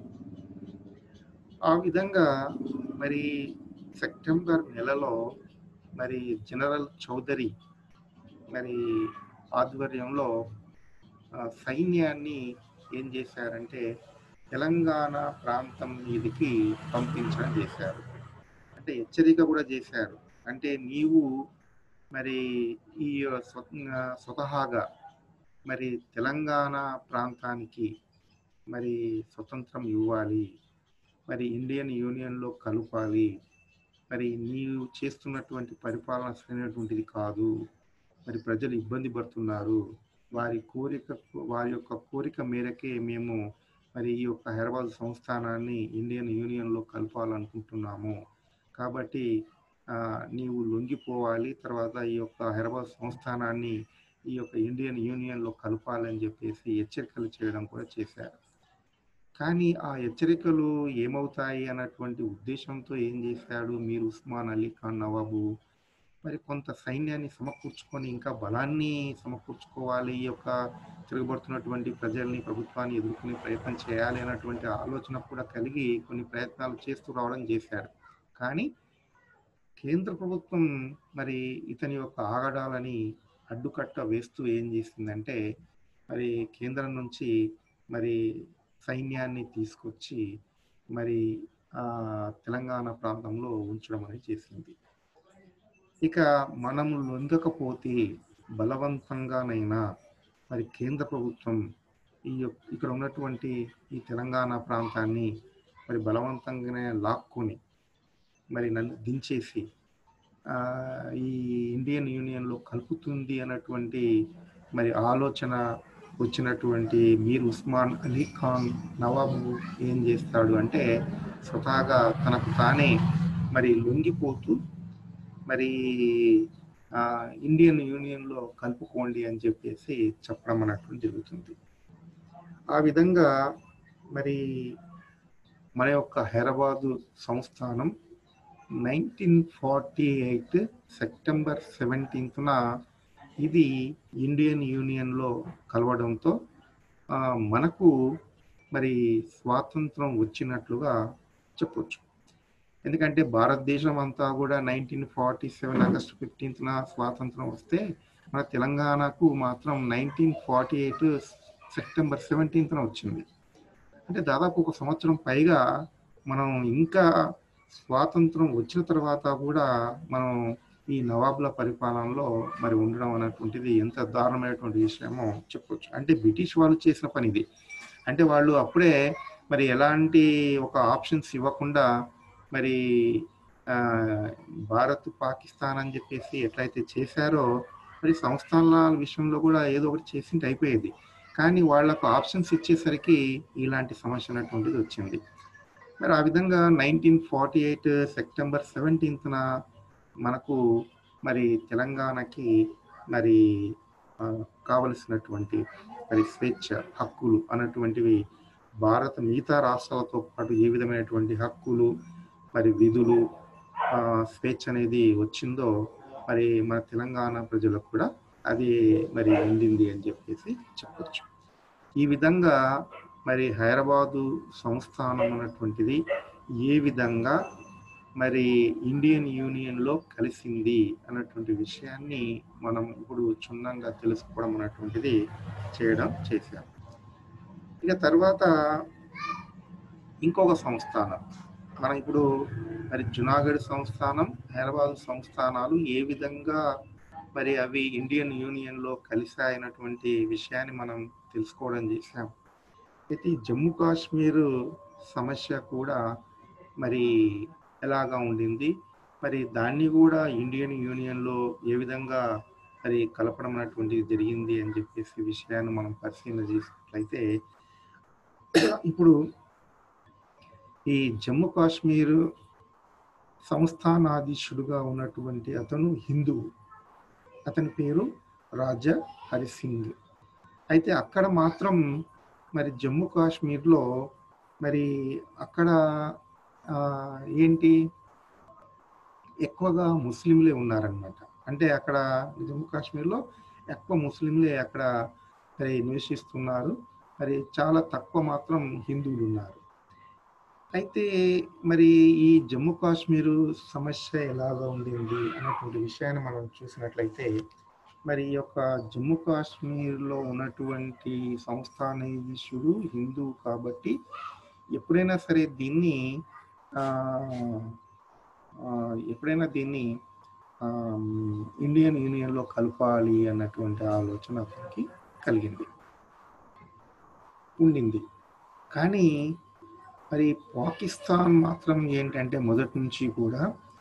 ఆ విధంగా మరి సెప్టెంబర్ నెలలో మరి జనరల్ చౌదరి మరి ఆధ్వర్యంలో ఆ, సైన్యాన్ని ఏం చేశారంటే తెలంగాణ ప్రాంతం మీదకి పంపించడం చేశారు అంటే హెచ్చరిక కూడా చేశారు అంటే నీవు మరి ఈ స్వ- స్వతహాగా మరి తెలంగాణ ప్రాంతానికి మరి స్వతంత్రం ఇవ్వాలి మరి ఇండియన్ యూనియన్లో కలపాలి మరి నీవు చేస్తున్నటువంటి పరిపాలన సరైనటువంటిది కాదు మరి ప్రజలు ఇబ్బంది పడుతున్నారు వారి కోరిక వారి యొక్క కోరిక మేరకే మేము మరి ఈ యొక్క హైదరాబాద్ సంస్థానాన్ని ఇండియన్ యూనియన్లో కలపాలనుకుంటున్నాము కాబట్టి ఆ, నీవు లొంగిపోవాలి తర్వాత ఈ యొక్క హైదరాబాద్ సంస్థానాన్ని ఈ యొక్క ఇండియన్ యూనియన్లో కలపాలని చెప్పేసి హెచ్చరికలు చేయడం కూడా చేశారు కానీ ఆ హెచ్చరికలు ఏమవుతాయి అన్నటువంటి ఉద్దేశంతో ఏం చేశాడు మీరు ఉస్మాన్ అలీ ఖాన్ నవాబు మరి కొంత సైన్యాన్ని సమకూర్చుకొని ఇంకా బలాన్ని సమకూర్చుకోవాలి ఈ యొక్క తిరగబడుతున్నటువంటి ప్రజల్ని ప్రభుత్వాన్ని ఎదుర్కొనే ప్రయత్నం చేయాలి అన్నటువంటి ఆలోచన కూడా కలిగి కొన్ని ప్రయత్నాలు చేస్తూ రావడం చేశాడు కానీ కేంద్ర ప్రభుత్వం మరి ఇతని యొక్క ఆగడాలని అడ్డుకట్ట వేస్తూ ఏం చేసిందంటే మరి కేంద్రం నుంచి మరి సైన్యాన్ని తీసుకొచ్చి మరి ఆ తెలంగాణ ప్రాంతంలో ఉంచడం అనేది చేసింది ఇక మనము లొంగకపోతే బలవంతంగానైనా మరి కేంద్ర ప్రభుత్వం ఈ యొక్క- ఇక్కడ ఉన్నటువంటి ఈ తెలంగాణ ప్రాంతాన్ని మరి బలవంతంగానే లాక్కొని మరి నన్ను దించేసి ఆ, ఈ ఇండియన్ యూనియన్లో కలుపుతుంది అన్నటువంటి మరి ఆలోచన వచ్చినటువంటి మీర్ ఉస్మాన్ అలీ ఖాన్ నవాబు ఏం చేస్తాడు అంటే స్వతహాగా తనకు తానే మరి లొంగిపోతూ మరి ఆ, ఇండియన్ యూనియన్లో కలుపుకోండి అని చెప్పేసి చెప్పడం అన్నట్టు జరుగుతుంది ఆ విధంగా మరి మన యొక్క హైదరాబాదు సంస్థానం నైన్టీన్ ఫార్టీ ఎయిట్ సెప్టెంబర్ సెవెంటీన్త్న ఇది ఇండియన్ యూనియన్లో కలవడంతో ఆ, మనకు మరి స్వాతంత్రం వచ్చినట్లుగా చెప్పొచ్చు ఎందుకంటే భారతదేశం అంతా కూడా నైన్టీన్ ఫార్టీ సెవెన్ ఆగస్టు ఫిఫ్టీన్త్న స్వాతంత్రం వస్తే మన తెలంగాణకు మాత్రం నైన్టీన్ ఫార్టీ ఎయిట్ సెప్టెంబర్ సెవెంటీన్త్న వచ్చింది అంటే దాదాపు ఒక సంవత్సరం పైగా మనం ఇంకా స్వాతంత్రం వచ్చిన తర్వాత కూడా మనం ఈ నవాబుల పరిపాలనలో మరి ఉండడం అనేటువంటిది ఎంత దారుణమైనటువంటి విషయమో చెప్పొచ్చు అంటే బ్రిటిష్ వాళ్ళు చేసిన పని ఇది అంటే వాళ్ళు అప్పుడే మరి ఎలాంటి ఒక ఆప్షన్స్ ఇవ్వకుండా మరి ఆ, భారత్ పాకిస్తాన్ అని చెప్పేసి ఎట్లయితే చేశారో మరి సంస్థానాల విషయంలో కూడా ఏదో ఒకటి చేసింటే అయిపోయేది కానీ వాళ్ళకు ఆప్షన్స్ ఇచ్చేసరికి ఇలాంటి సమస్య అనేటువంటిది వచ్చింది మరి ఆ విధంగా నైన్టీన్ ఫార్టీ ఎయిట్ సెప్టెంబర్ సెవెంటీన్త్న మనకు మరి తెలంగాణకి మరి ఆ, కావలసినటువంటి మరి స్వేచ్ఛ హక్కులు అన్నటువంటివి భారత మిగతా రాష్ట్రాలతో పాటు ఏ విధమైనటువంటి హక్కులు మరి విధులు ఆ, స్వేచ్ఛ అనేది వచ్చిందో మరి మన తెలంగాణ ప్రజలకు కూడా అది మరి అందింది అని చెప్పేసి చెప్పొచ్చు ఈ విధంగా మరి హైదరాబాదు సంస్థానం అన్నటువంటిది ఏ విధంగా మరి ఇండియన్ యూనియన్లో కలిసింది అన్నటువంటి విషయాన్ని మనం ఇప్పుడు క్షుణ్ణంగా తెలుసుకోవడం అన్నటువంటిది చేయడం చేశాం ఇక తర్వాత ఇంకొక సంస్థానం మనం ఇప్పుడు మరి జునాగఢ్ సంస్థానం హైదరాబాద్ సంస్థానాలు ఏ విధంగా మరి అవి ఇండియన్ యూనియన్లో కలిసాయనటువంటి విషయాన్ని మనం తెలుసుకోవడం చేశాం అయితే ఈ జమ్మూ కాశ్మీర్ సమస్య కూడా మరి ఎలాగా ఉండింది మరి దాన్ని కూడా ఇండియన్ యూనియన్లో ఏ విధంగా మరి కలపడం అనేటువంటిది జరిగింది అని చెప్పేసి విషయాన్ని మనం పరిశీలన చేసినట్లయితే ఇప్పుడు ఈ జమ్మూ కాశ్మీర్ సంస్థానాధీశుడుగా ఉన్నటువంటి అతను హిందువు అతని పేరు రాజా హరి సింగ్ అయితే అక్కడ మాత్రం మరి జమ్మూ కాశ్మీర్లో మరి అక్కడ ఆ, ఏంటి ఎక్కువగా ముస్లింలే ఉన్నారనమాట అంటే అక్కడ జమ్మూ కాశ్మీర్లో ఎక్కువ ముస్లింలే అక్కడ మరి నివసిస్తున్నారు మరి చాలా తక్కువ మాత్రం హిందువులు ఉన్నారు అయితే మరి ఈ జమ్మూ కాశ్మీర్ సమస్య ఎలాగా ఉండింది అనేటువంటి విషయాన్ని మనం చూసినట్లయితే మరి ఈ యొక్క జమ్మూ కాశ్మీర్లో ఉన్నటువంటి సంస్థానీయుడు హిందువు కాబట్టి ఎప్పుడైనా సరే దీన్ని ఆ, ఆ, ఎప్పుడైనా దీన్ని ఆ, ఇండియన్ యూనియన్లో కలపాలి అన్నటువంటి ఆలోచన అతనికి కలిగింది ఉండింది కానీ మరి పాకిస్తాన్ మాత్రం ఏంటంటే మొదటి నుంచి కూడా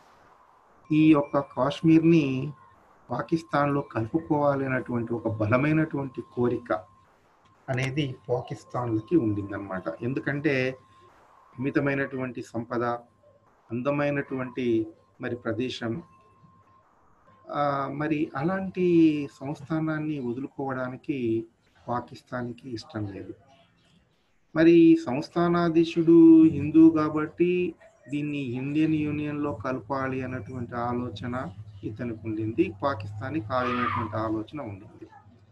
ఈ యొక్క కాశ్మీర్ని పాకిస్తాన్లో కలుపుకోవాలి అన్నటువంటి ఒక బలమైనటువంటి కోరిక అనేది పాకిస్తాన్లకి ఉండిందన్నమాట ఎందుకంటే అమితమైనటువంటి సంపద అందమైనటువంటి మరి ప్రదేశం ఆ, మరి అలాంటి సంస్థానాన్ని వదులుకోవడానికి పాకిస్తాన్కి ఇష్టం లేదు మరి సంస్థానాధీశుడు హిందూ కాబట్టి దీన్ని ఇండియన్ యూనియన్లో కలపాలి అన్నటువంటి ఆలోచన ఇతనికి ఉండింది పాకిస్తాన్కి కాదనేటువంటి ఆలోచన ఉండింది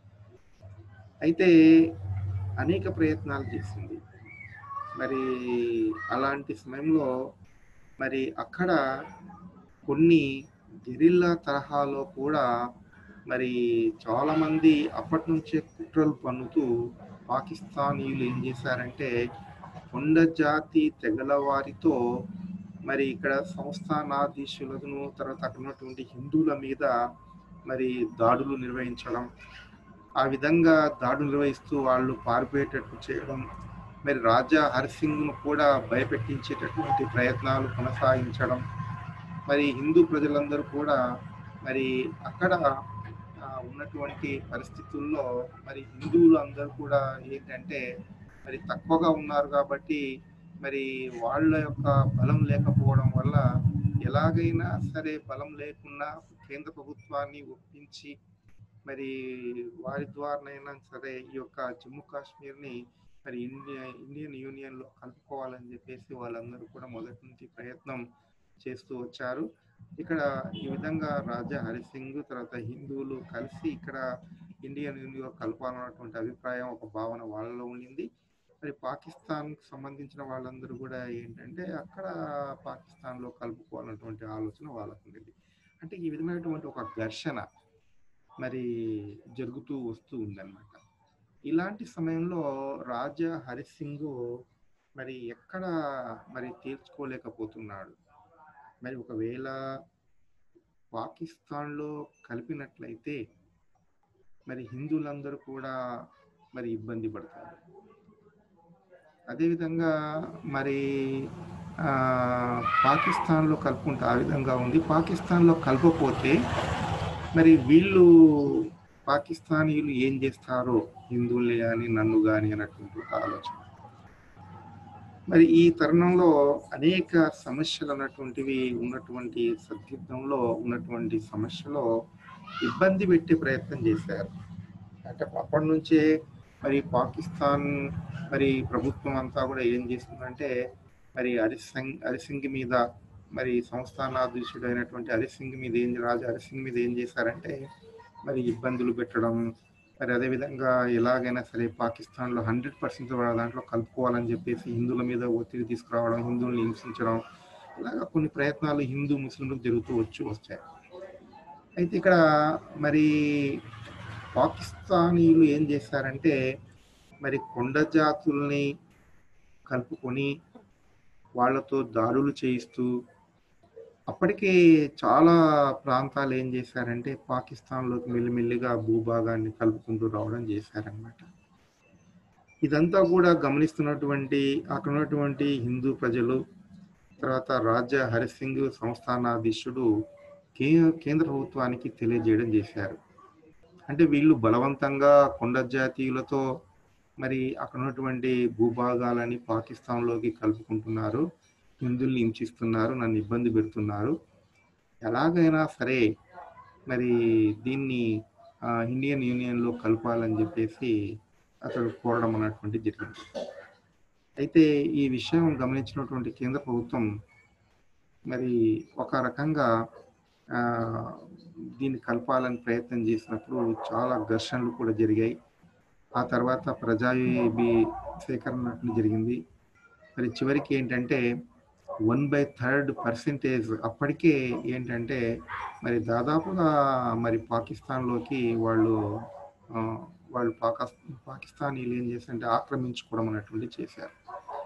అయితే అనేక ప్రయత్నాలు చేసింది మరి అలాంటి సమయంలో మరి అక్కడ కొన్ని గెరిల్లా తరహాలో కూడా మరి చాలా మంది అప్పటి నుంచే కుట్రలు పన్నుతూ పాకిస్తానీయులు ఏం చేశారంటే కొండ జాతి తెగల వారితో మరి ఇక్కడ సంస్థానాధీశులను తర్వాత అక్కడ ఉన్నటువంటి హిందువుల మీద మరి దాడులు నిర్వహించడం ఆ విధంగా దాడులు నిర్వహిస్తూ వాళ్ళు పారిపోయేటట్టు చేయడం మరి రాజా హరిసింగ్ను కూడా భయపెట్టించేటటువంటి ప్రయత్నాలు కొనసాగించడం మరి హిందూ ప్రజలందరూ కూడా మరి అక్కడ ఆ, ఉన్నటువంటి పరిస్థితుల్లో మరి హిందువులు అందరూ కూడా ఏంటంటే మరి తక్కువగా ఉన్నారు కాబట్టి మరి వాళ్ళ యొక్క బలం లేకపోవడం వల్ల ఎలాగైనా సరే బలం లేకున్నా కేంద్ర ప్రభుత్వాన్ని ఒప్పించి మరి వారి ద్వారానైనా సరే ఈ యొక్క జమ్మూ కాశ్మీర్ని మరి ఇండియా ఇండియన్ యూనియన్లో కలుపుకోవాలని చెప్పేసి వాళ్ళందరూ కూడా మొదటి నుంచి ప్రయత్నం చేస్తూ వచ్చారు ఇక్కడ ఈ విధంగా రాజా హరిసింగ్ తర్వాత హిందువులు కలిసి ఇక్కడ ఇండియన్ యూనియన్లో కలపాలన్నటువంటి అభిప్రాయం ఒక భావన వాళ్ళలో ఉండింది మరి పాకిస్తాన్ సంబంధించిన వాళ్ళందరూ కూడా ఏంటంటే అక్కడ పాకిస్తాన్లో కలుపుకోవాలన్నటువంటి ఆలోచన వాళ్ళకు ఉండేది అంటే ఈ విధమైనటువంటి ఒక ఘర్షణ మరి జరుగుతూ వస్తూ ఉందన్నమాట ఇలాంటి సమయంలో రాజా హరిసింగ్ మరి ఎక్కడ మరి తీర్చుకోలేకపోతున్నాడు మరి ఒకవేళ పాకిస్తాన్లో కలిపినట్లయితే మరి హిందువులందరూ కూడా మరి ఇబ్బంది పడతారు అదేవిధంగా మరి ఆ, పాకిస్తాన్లో కలుపుకుంటే ఆ విధంగా ఉంది పాకిస్తాన్లో కలపకపోతే మరి వీళ్ళు పాకిస్తానీయులు ఏం చేస్తారో హిందువుల్ని కానీ నన్ను కానీ అన్నటువంటి ఒక ఆలోచన మరి ఈ తరుణంలో అనేక సమస్యలు అన్నటువంటివి ఉన్నటువంటి సద్యుద్ధంలో ఉన్నటువంటి సమస్యలో ఇబ్బంది పెట్టే ప్రయత్నం చేశారు అంటే అప్పటి నుంచే మరి పాకిస్తాన్ మరి ప్రభుత్వం అంతా కూడా ఏం చేస్తుందంటే మరి హరిసింగ్ హరిసింగ్ మీద మరి సంస్థానాధీశుడు అయినటువంటి హరిసింగ్ మీద ఏం రాజు హరిసింగ్ మీద ఏం చేశారంటే మరి ఇబ్బందులు పెట్టడం మరి అదేవిధంగా ఎలాగైనా సరే పాకిస్తాన్లో హండ్రెడ్ పర్సెంట్ దాంట్లో కలుపుకోవాలని చెప్పేసి హిందువుల మీద ఒత్తిడి తీసుకురావడం హిందువుల్ని హింసించడం ఇలాగ కొన్ని ప్రయత్నాలు హిందూ ముస్లింలకు జరుగుతూ వచ్చి వచ్చాయి అయితే ఇక్కడ మరి పాకిస్తానీయులు ఏం చేశారంటే మరి కొండ జాతుల్ని కలుపుకొని వాళ్ళతో దాడులు చేయిస్తూ అప్పటికే చాలా ప్రాంతాలు ఏం చేశారంటే పాకిస్తాన్లోకి మెల్లిమెల్లిగా భూభాగాన్ని కలుపుకుంటూ రావడం చేశారనమాట ఇదంతా కూడా గమనిస్తున్నటువంటి అక్కడ ఉన్నటువంటి హిందూ ప్రజలు తర్వాత రాజా హరిసింగ్ సంస్థానాధీశుడు కే కేంద్ర ప్రభుత్వానికి తెలియజేయడం చేశారు అంటే వీళ్ళు బలవంతంగా కొండ జాతీయులతో మరి అక్కడ ఉన్నటువంటి భూభాగాలని పాకిస్తాన్లోకి కలుపుకుంటున్నారు హిందువుల్ని హింసిస్తున్నారు నన్ను ఇబ్బంది పెడుతున్నారు ఎలాగైనా సరే మరి దీన్ని ఆ, ఇండియన్ యూనియన్లో కలపాలని చెప్పేసి అతడు కోరడం అన్నటువంటి జరిగింది అయితే ఈ విషయం గమనించినటువంటి కేంద్ర ప్రభుత్వం మరి ఒక రకంగా ఆ, దీన్ని కలపాలని ప్రయత్నం చేసినప్పుడు చాలా ఘర్షణలు కూడా జరిగాయి ఆ తర్వాత ప్రజాభి సేకరణ జరిగింది మరి చివరికి ఏంటంటే వన్ బై థర్డ్ పర్సెంటేజ్ అప్పటికే ఏంటంటే మరి దాదాపుగా మరి పాకిస్తాన్లోకి వాళ్ళు ఆ, వాళ్ళు పాకా పాకిస్తానీలు ఏం చేశారంటే ఆక్రమించుకోవడం అనేటువంటి చేశారు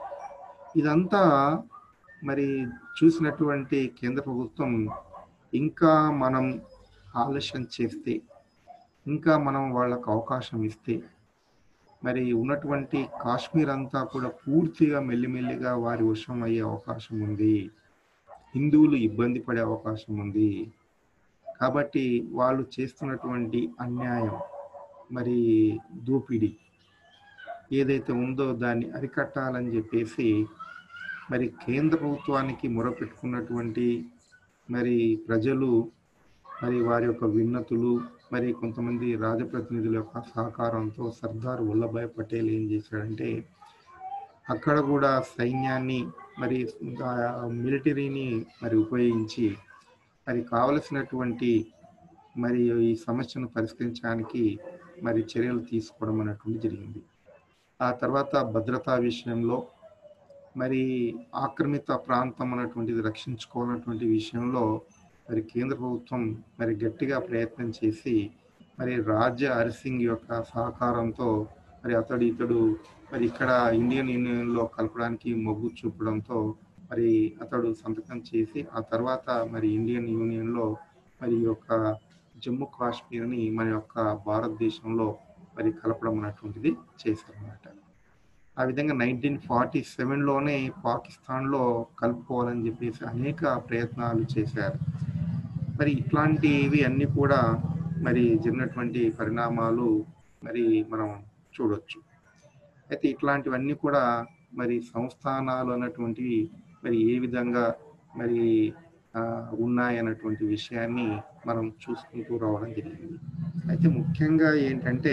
ఇదంతా మరి చూసినటువంటి కేంద్ర ప్రభుత్వం ఇంకా మనం ఆలస్యం చేస్తే ఇంకా మనం వాళ్ళకు అవకాశం ఇస్తే మరి ఉన్నటువంటి కాశ్మీర్ అంతా కూడా పూర్తిగా మెల్లిమెల్లిగా వారి వశం అయ్యే అవకాశం ఉంది హిందువులు ఇబ్బంది పడే అవకాశం ఉంది కాబట్టి వాళ్ళు చేస్తున్నటువంటి అన్యాయం మరి దోపిడీ ఏదైతే ఉందో దాన్ని అరికట్టాలని చెప్పేసి మరి కేంద్ర ప్రభుత్వానికి మొరపెట్టుకున్నటువంటి మరి ప్రజలు మరి వారి యొక్క విన్నతులు మరి కొంతమంది రాజప్రతినిధుల యొక్క సహకారంతో సర్దార్ వల్లభాయ్ పటేల్ ఏం చేశాడంటే అక్కడ కూడా సైన్యాన్ని మరి ఆ మిలిటరీని మరి ఉపయోగించి మరి కావలసినటువంటి మరి ఈ సమస్యను పరిష్కరించడానికి మరి చర్యలు తీసుకోవడం అనేటువంటి జరిగింది ఆ తర్వాత భద్రతా విషయంలో మరి ఆక్రమిత ప్రాంతం అన్నటువంటిది రక్షించుకోవాలన్నటువంటి విషయంలో మరి కేంద్ర ప్రభుత్వం మరి గట్టిగా ప్రయత్నం చేసి మరి రాజ్య హరిసింగ్ యొక్క సహకారంతో మరి అతడు ఇతడు మరి ఇక్కడ ఇండియన్ యూనియన్లో కలపడానికి మొగ్గు చూపడంతో మరి అతడు సంతకం చేసి ఆ తర్వాత మరి ఇండియన్ యూనియన్లో మరి ఈ యొక్క జమ్మూ కాశ్మీర్ని మన యొక్క భారతదేశంలో మరి కలపడం అనేటువంటిది చేశారన్నమాట ఆ విధంగా నైన్టీన్ ఫార్టీ సెవెన్లోనే పాకిస్తాన్లో కలుపుకోవాలని చెప్పేసి అనేక ప్రయత్నాలు చేశారు మరి ఇట్లాంటివి అన్నీ కూడా మరి జరిగినటువంటి పరిణామాలు మరి మనం చూడొచ్చు అయితే ఇట్లాంటివన్నీ కూడా మరి సంస్థానాలు అన్నటువంటివి మరి ఏ విధంగా మరి ఆ, ఉన్నాయన్నటువంటి విషయాన్ని మనం చూసుకుంటూ రావడం జరిగింది అయితే ముఖ్యంగా ఏంటంటే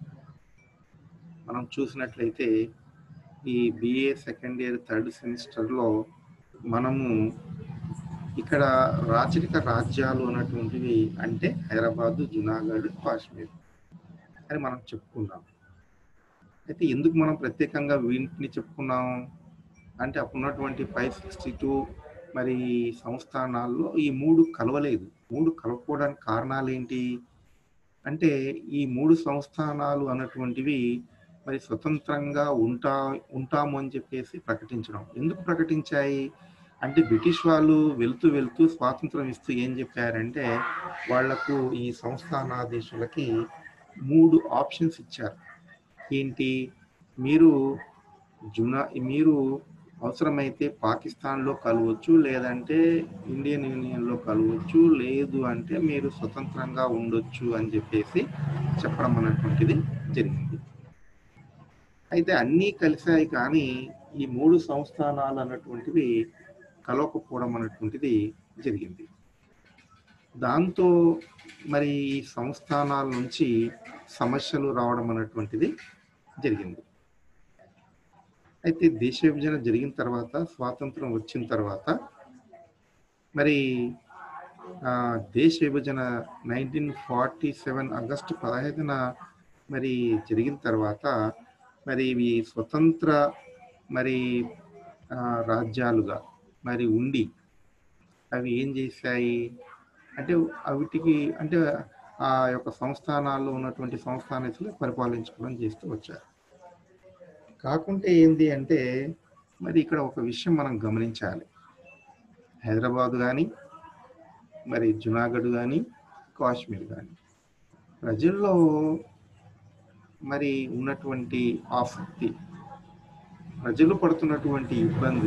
మనం చూసినట్లయితే ఈ బిఏ సెకండ్ ఇయర్ థర్డ్ సెమిస్టర్లో మనము ఇక్కడ రాచరిక రాజ్యాలు అన్నటువంటివి అంటే హైదరాబాద్ జునాగఢ్ కాశ్మీర్ అని మనం చెప్పుకున్నాం అయితే ఎందుకు మనం ప్రత్యేకంగా వీటిని చెప్పుకున్నాం అంటే అప్పుడు ఉన్నటువంటి ఫైవ్ సిక్స్టీ టూ మరి సంస్థానాల్లో ఈ మూడు కలవలేదు మూడు కలవకపోవడానికి కారణాలు ఏంటి అంటే ఈ మూడు సంస్థానాలు అన్నటువంటివి మరి స్వతంత్రంగా ఉంటా ఉంటాము అని చెప్పేసి ప్రకటించడం ఎందుకు ప్రకటించాయి అంటే బ్రిటిష్ వాళ్ళు వెళ్తూ వెళ్తూ స్వాతంత్రం ఇస్తూ ఏం చెప్పారంటే వాళ్లకు ఈ సంస్థానాధీశులకి మూడు ఆప్షన్స్ ఇచ్చారు ఏంటి మీరు జునా మీరు అవసరమైతే పాకిస్తాన్లో కలవచ్చు లేదంటే ఇండియన్ యూనియన్లో కలవచ్చు లేదు అంటే మీరు స్వతంత్రంగా ఉండొచ్చు అని చెప్పేసి చెప్పడం అన్నటువంటిది జరిగింది అయితే అన్నీ కలిశాయి కానీ ఈ మూడు సంస్థానాలు అన్నటువంటివి కలవకపోవడం అన్నటువంటిది జరిగింది దాంతో మరి ఈ సంస్థానాల నుంచి సమస్యలు రావడం అన్నటువంటిది జరిగింది అయితే దేశ విభజన జరిగిన తర్వాత స్వాతంత్రం వచ్చిన తర్వాత మరి దేశ విభజన నైన్టీన్ ఫార్టీ సెవెన్ ఆగస్టు పదహైదున మరి జరిగిన తర్వాత మరి ఇవి స్వతంత్ర మరి రాజ్యాలుగా మరి ఉండి అవి ఏం చేశాయి అంటే వీటికి అంటే ఆ యొక్క సంస్థానాల్లో ఉన్నటువంటి సంస్థానితులు పరిపాలించుకోవడం చేస్తూ వచ్చారు కాకుంటే ఏంది అంటే మరి ఇక్కడ ఒక విషయం మనం గమనించాలి హైదరాబాద్ కానీ మరి జునాగఢ్ కానీ కాశ్మీర్ కానీ ప్రజల్లో మరి ఉన్నటువంటి ఆసక్తి ప్రజలు పడుతున్నటువంటి ఇబ్బంది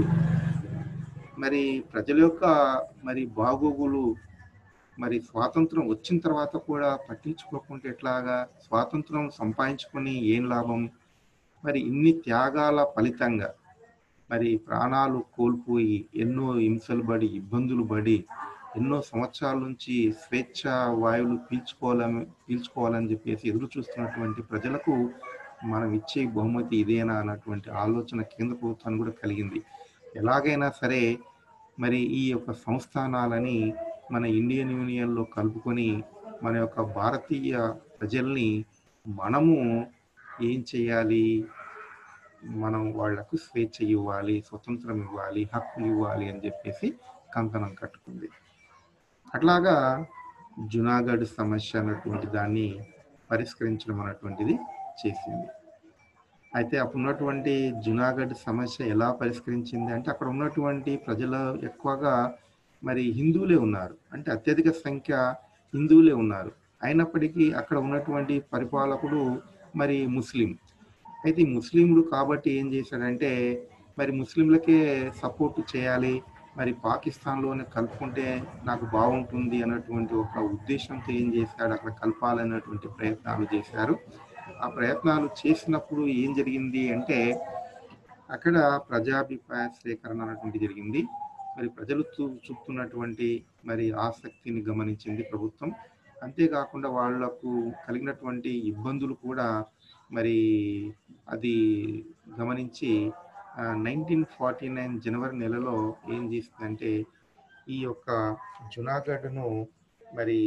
మరి ప్రజల యొక్క మరి బాగోగులు మరి స్వాతంత్రం వచ్చిన తర్వాత కూడా పట్టించుకోకుంటే ఎట్లాగా స్వాతంత్రం సంపాదించుకొని ఏం లాభం మరి ఇన్ని త్యాగాల ఫలితంగా మరి ప్రాణాలు కోల్పోయి ఎన్నో హింసలు పడి ఇబ్బందులు పడి ఎన్నో సంవత్సరాల నుంచి స్వేచ్ఛ వాయువులు పీల్చుకోవాలని పీల్చుకోవాలని చెప్పేసి ఎదురు చూస్తున్నటువంటి ప్రజలకు మనం ఇచ్చే బహుమతి ఇదేనా అన్నటువంటి ఆలోచన కేంద్ర ప్రభుత్వానికి కూడా కలిగింది ఎలాగైనా సరే మరి ఈ యొక్క సంస్థానాలని మన ఇండియన్ యూనియన్లో కలుపుకొని మన యొక్క భారతీయ ప్రజల్ని మనము ఏం చేయాలి మనం వాళ్లకు స్వేచ్ఛ ఇవ్వాలి స్వతంత్రం ఇవ్వాలి హక్కులు ఇవ్వాలి అని చెప్పేసి కంకణం కట్టుకుంది అట్లాగా జునాగఢ్ సమస్య అన్నటువంటి దాన్ని పరిష్కరించడం అన్నటువంటిది చేసింది అయితే అప్పుడు ఉన్నటువంటి జునాగఢ్ సమస్య ఎలా పరిష్కరించింది అంటే అక్కడ ఉన్నటువంటి ప్రజలు ఎక్కువగా మరి హిందువులే ఉన్నారు అంటే అత్యధిక సంఖ్య హిందువులే ఉన్నారు అయినప్పటికీ అక్కడ ఉన్నటువంటి పరిపాలకుడు మరి ముస్లిం అయితే ఈ ముస్లింలు కాబట్టి ఏం చేశాడంటే మరి ముస్లింలకే సపోర్ట్ చేయాలి మరి పాకిస్తాన్లోనే కలుపుకుంటే నాకు బాగుంటుంది అన్నటువంటి ఒక ఉద్దేశంతో ఏం చేశాడు అక్కడ కలపాలన్నటువంటి ప్రయత్నాలు చేశారు ఆ ప్రయత్నాలు చేసినప్పుడు ఏం జరిగింది అంటే అక్కడ ప్రజాభిప్రాయ సేకరణ అన్నటువంటి జరిగింది మరి ప్రజలు చూపుతున్నటువంటి మరి ఆసక్తిని గమనించింది ప్రభుత్వం అంతేకాకుండా వాళ్లకు కలిగినటువంటి ఇబ్బందులు కూడా మరి అది గమనించి నైన్టీన్ ఫార్టీ నైన్ జనవరి నెలలో ఏం చేసిందంటే ఈ యొక్క జునాగఢ్ను మరి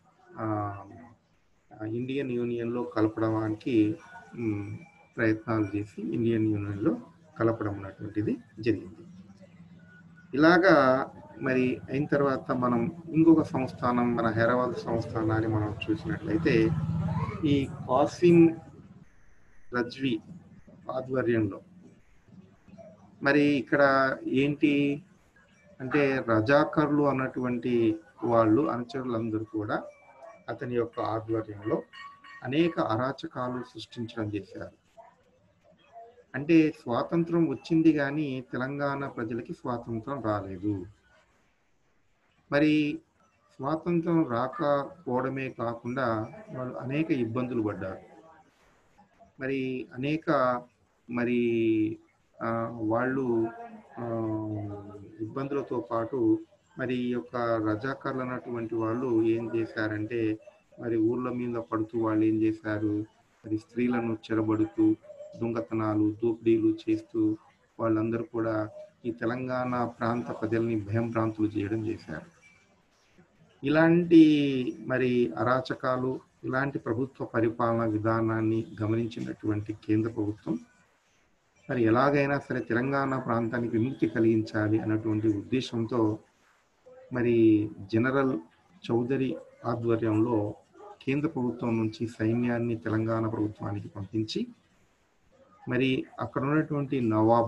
ఇండియన్ యూనియన్లో కలపడానికి ప్రయత్నాలు చేసి ఇండియన్ యూనియన్లో కలపడం అన్నటువంటిది జరిగింది ఇలాగా మరి అయిన తర్వాత మనం ఇంకొక సంస్థానం మన హైదరాబాద్ సంస్థానాన్ని మనం చూసినట్లయితే ఈ కాసిం రజ్వి ఆధ్వర్యంలో మరి ఇక్కడ ఏంటి అంటే రజాకర్లు అన్నటువంటి వాళ్ళు అనుచరులందరూ కూడా అతని యొక్క ఆధ్వర్యంలో అనేక అరాచకాలు సృష్టించడం చేశారు అంటే స్వాతంత్రం వచ్చింది కానీ తెలంగాణ ప్రజలకి స్వాతంత్రం రాలేదు మరి స్వాతంత్రం రాకపోవడమే కాకుండా వాళ్ళు అనేక ఇబ్బందులు పడ్డారు మరి అనేక మరి వాళ్ళు ఇబ్బందులతో పాటు మరి ఈ యొక్క రజాకర్లు అన్నటువంటి వాళ్ళు ఏం చేశారంటే మరి ఊర్ల మీద పడుతూ వాళ్ళు ఏం చేశారు మరి స్త్రీలను చెరబడుతూ దొంగతనాలు దోపిడీలు చేస్తూ వాళ్ళందరూ కూడా ఈ తెలంగాణ ప్రాంత ప్రజల్ని భయం భ్రాంతులు చేయడం చేశారు ఇలాంటి మరి అరాచకాలు ఇలాంటి ప్రభుత్వ పరిపాలన విధానాన్ని గమనించినటువంటి కేంద్ర ప్రభుత్వం మరి ఎలాగైనా సరే తెలంగాణ ప్రాంతానికి విముక్తి కలిగించాలి అన్నటువంటి ఉద్దేశంతో మరి జనరల్ చౌదరి ఆధ్వర్యంలో కేంద్ర ప్రభుత్వం నుంచి సైన్యాన్ని తెలంగాణ ప్రభుత్వానికి పంపించి మరి అక్కడ ఉన్నటువంటి నవాబు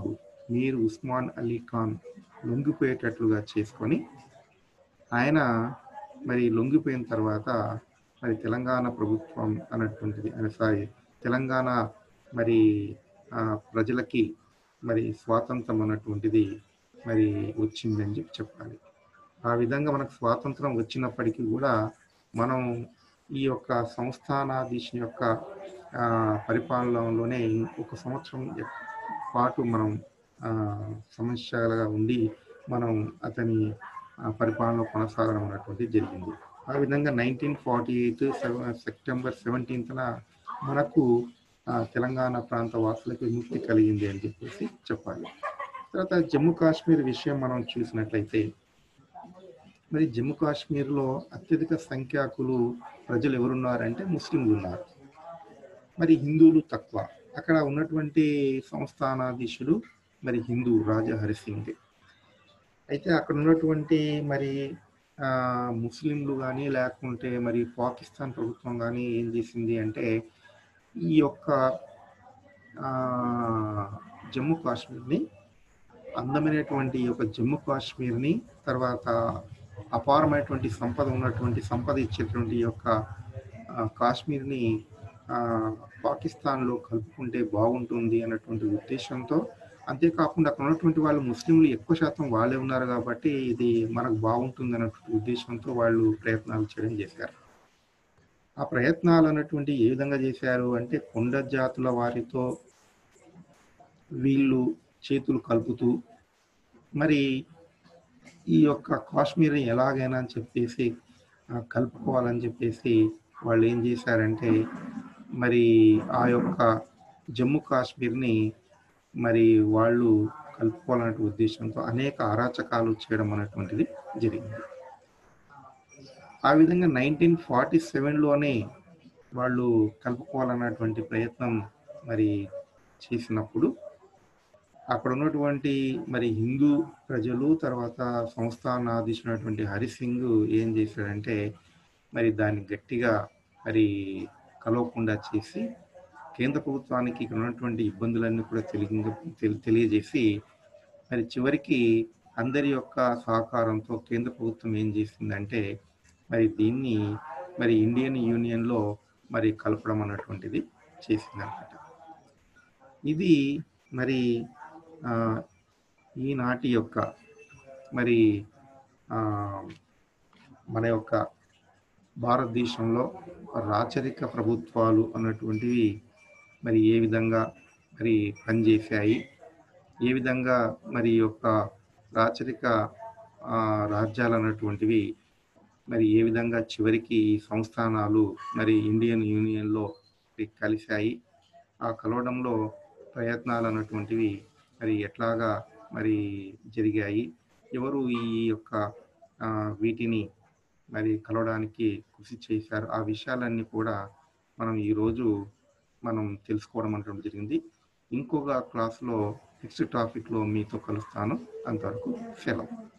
మీర్ ఉస్మాన్ అలీ ఖాన్ లొంగిపోయేటట్లుగా చేసుకొని ఆయన మరి లొంగిపోయిన తర్వాత మరి తెలంగాణ ప్రభుత్వం అన్నటువంటిది సారీ తెలంగాణ మరి ఆ, ప్రజలకి మరి స్వాతంత్రం అన్నటువంటిది మరి వచ్చిందని చెప్పి చెప్పాలి ఆ విధంగా మనకు స్వాతంత్రం వచ్చినప్పటికీ కూడా మనం ఈ యొక్క సంస్థానాధీశుని యొక్క ఆ, పరిపాలనలోనే ఒక సంవత్సరం పాటు మనం ఆ, సమస్యలుగా ఉండి మనం అతని ఆ, పరిపాలన కొనసాగడం అనేటువంటిది జరిగింది ఆ విధంగా నైన్టీన్ ఫార్టీ ఎయిట్ సెప్టెంబర్ సెవెంటీన్త్న మనకు ఆ, తెలంగాణ ప్రాంత వాసులకు విముక్తి కలిగింది అని చెప్పేసి చెప్పాలి తర్వాత జమ్మూ కాశ్మీర్ విషయం మనం చూసినట్లయితే మరి జమ్మూ కాశ్మీర్లో అత్యధిక సంఖ్యాకులు ప్రజలు ఎవరున్నారంటే ముస్లింలు ఉన్నారు మరి హిందువులు తక్కువ అక్కడ ఉన్నటువంటి సంస్థానాధీశుడు మరి హిందూ రాజా హరిసింగ్ అయితే అక్కడ ఉన్నటువంటి మరి ఆ, ముస్లింలు కానీ లేకుంటే మరి పాకిస్తాన్ ప్రభుత్వం కానీ ఏం చేసింది అంటే ఈ యొక్క ఆ, జమ్మూ కాశ్మీర్ని అందమైనటువంటి ఈ యొక్క జమ్మూ కాశ్మీర్ని తర్వాత అపారమైనటువంటి సంపద ఉన్నటువంటి సంపద ఇచ్చేటువంటి ఈ యొక్క ఆ, కాశ్మీర్ని ఆ, పాకిస్తాన్లో కలుపుకుంటే బాగుంటుంది అన్నటువంటి ఉద్దేశంతో అంతేకాకుండా అక్కడ ఉన్నటువంటి వాళ్ళు ముస్లింలు ఎక్కువ శాతం వాళ్ళే ఉన్నారు కాబట్టి ఇది మనకు బాగుంటుంది అన్నటువంటి ఉద్దేశంతో వాళ్ళు ప్రయత్నాలు చేయడం చేశారు ఆ ప్రయత్నాలు అన్నటువంటి ఏ విధంగా చేశారు అంటే కొండ జాతుల వారితో వీళ్ళు చేతులు కలుపుతూ మరి ఈ యొక్క కాశ్మీర్ని ఎలాగైనా అని చెప్పేసి ఆ, కలుపుకోవాలని చెప్పేసి వాళ్ళు ఏం చేశారంటే మరి ఆ యొక్క జమ్మూ కాశ్మీర్ని మరి వాళ్ళు కలుపుకోవాలనే ఉద్దేశంతో అనేక అరాచకాలు చేయడం అనేటువంటిది జరిగింది ఆ విధంగా నైన్టీన్ ఫార్టీ సెవెన్లోనే వాళ్ళు కలుపుకోవాలన్నటువంటి ప్రయత్నం మరి చేసినప్పుడు అక్కడ ఉన్నటువంటి మరి హిందూ ప్రజలు తర్వాత సంస్థానాధీశునటువంటి హరిసింగ్ ఏం చేశాడంటే మరి దాన్ని గట్టిగా మరి కలవకుండా చేసి కేంద్ర ప్రభుత్వానికి ఇక్కడ ఉన్నటువంటి ఇబ్బందులన్నీ కూడా తెలియ తెలి- తెలియజేసి మరి చివరికి అందరి యొక్క సహకారంతో కేంద్ర ప్రభుత్వం ఏం చేసిందంటే మరి దీన్ని మరి ఇండియన్ యూనియన్లో మరి కలపడం అన్నటువంటిది చేసిందన్నమాట ఇది మరి ఆ, ఈనాటి యొక్క మరి ఆ, మన యొక్క భారతదేశంలో రాచరిక ప్రభుత్వాలు అన్నటువంటివి మరి ఏ విధంగా మరి పనిచేశాయి ఏ విధంగా మరి ఈ యొక్క రాచరిక ఆ, రాజ్యాలు అన్నటువంటివి మరి ఏ విధంగా చివరికి ఈ సంస్థానాలు మరి ఇండియన్ యూనియన్లో మరి కలిశాయి ఆ కలవడంలో ప్రయత్నాలు అన్నటువంటివి మరి ఎట్లాగా మరి జరిగాయి ఎవరు ఈ యొక్క ఆ, వీటిని మరి కలవడానికి కృషి చేశారు ఆ విషయాలన్నీ కూడా మనం ఈరోజు మనం తెలుసుకోవడం అనేటువంటి జరిగింది ఇంకొక క్లాస్లో నెక్స్ట్ టాపిక్లో మీతో కలుస్తాను అంతవరకు సెలవు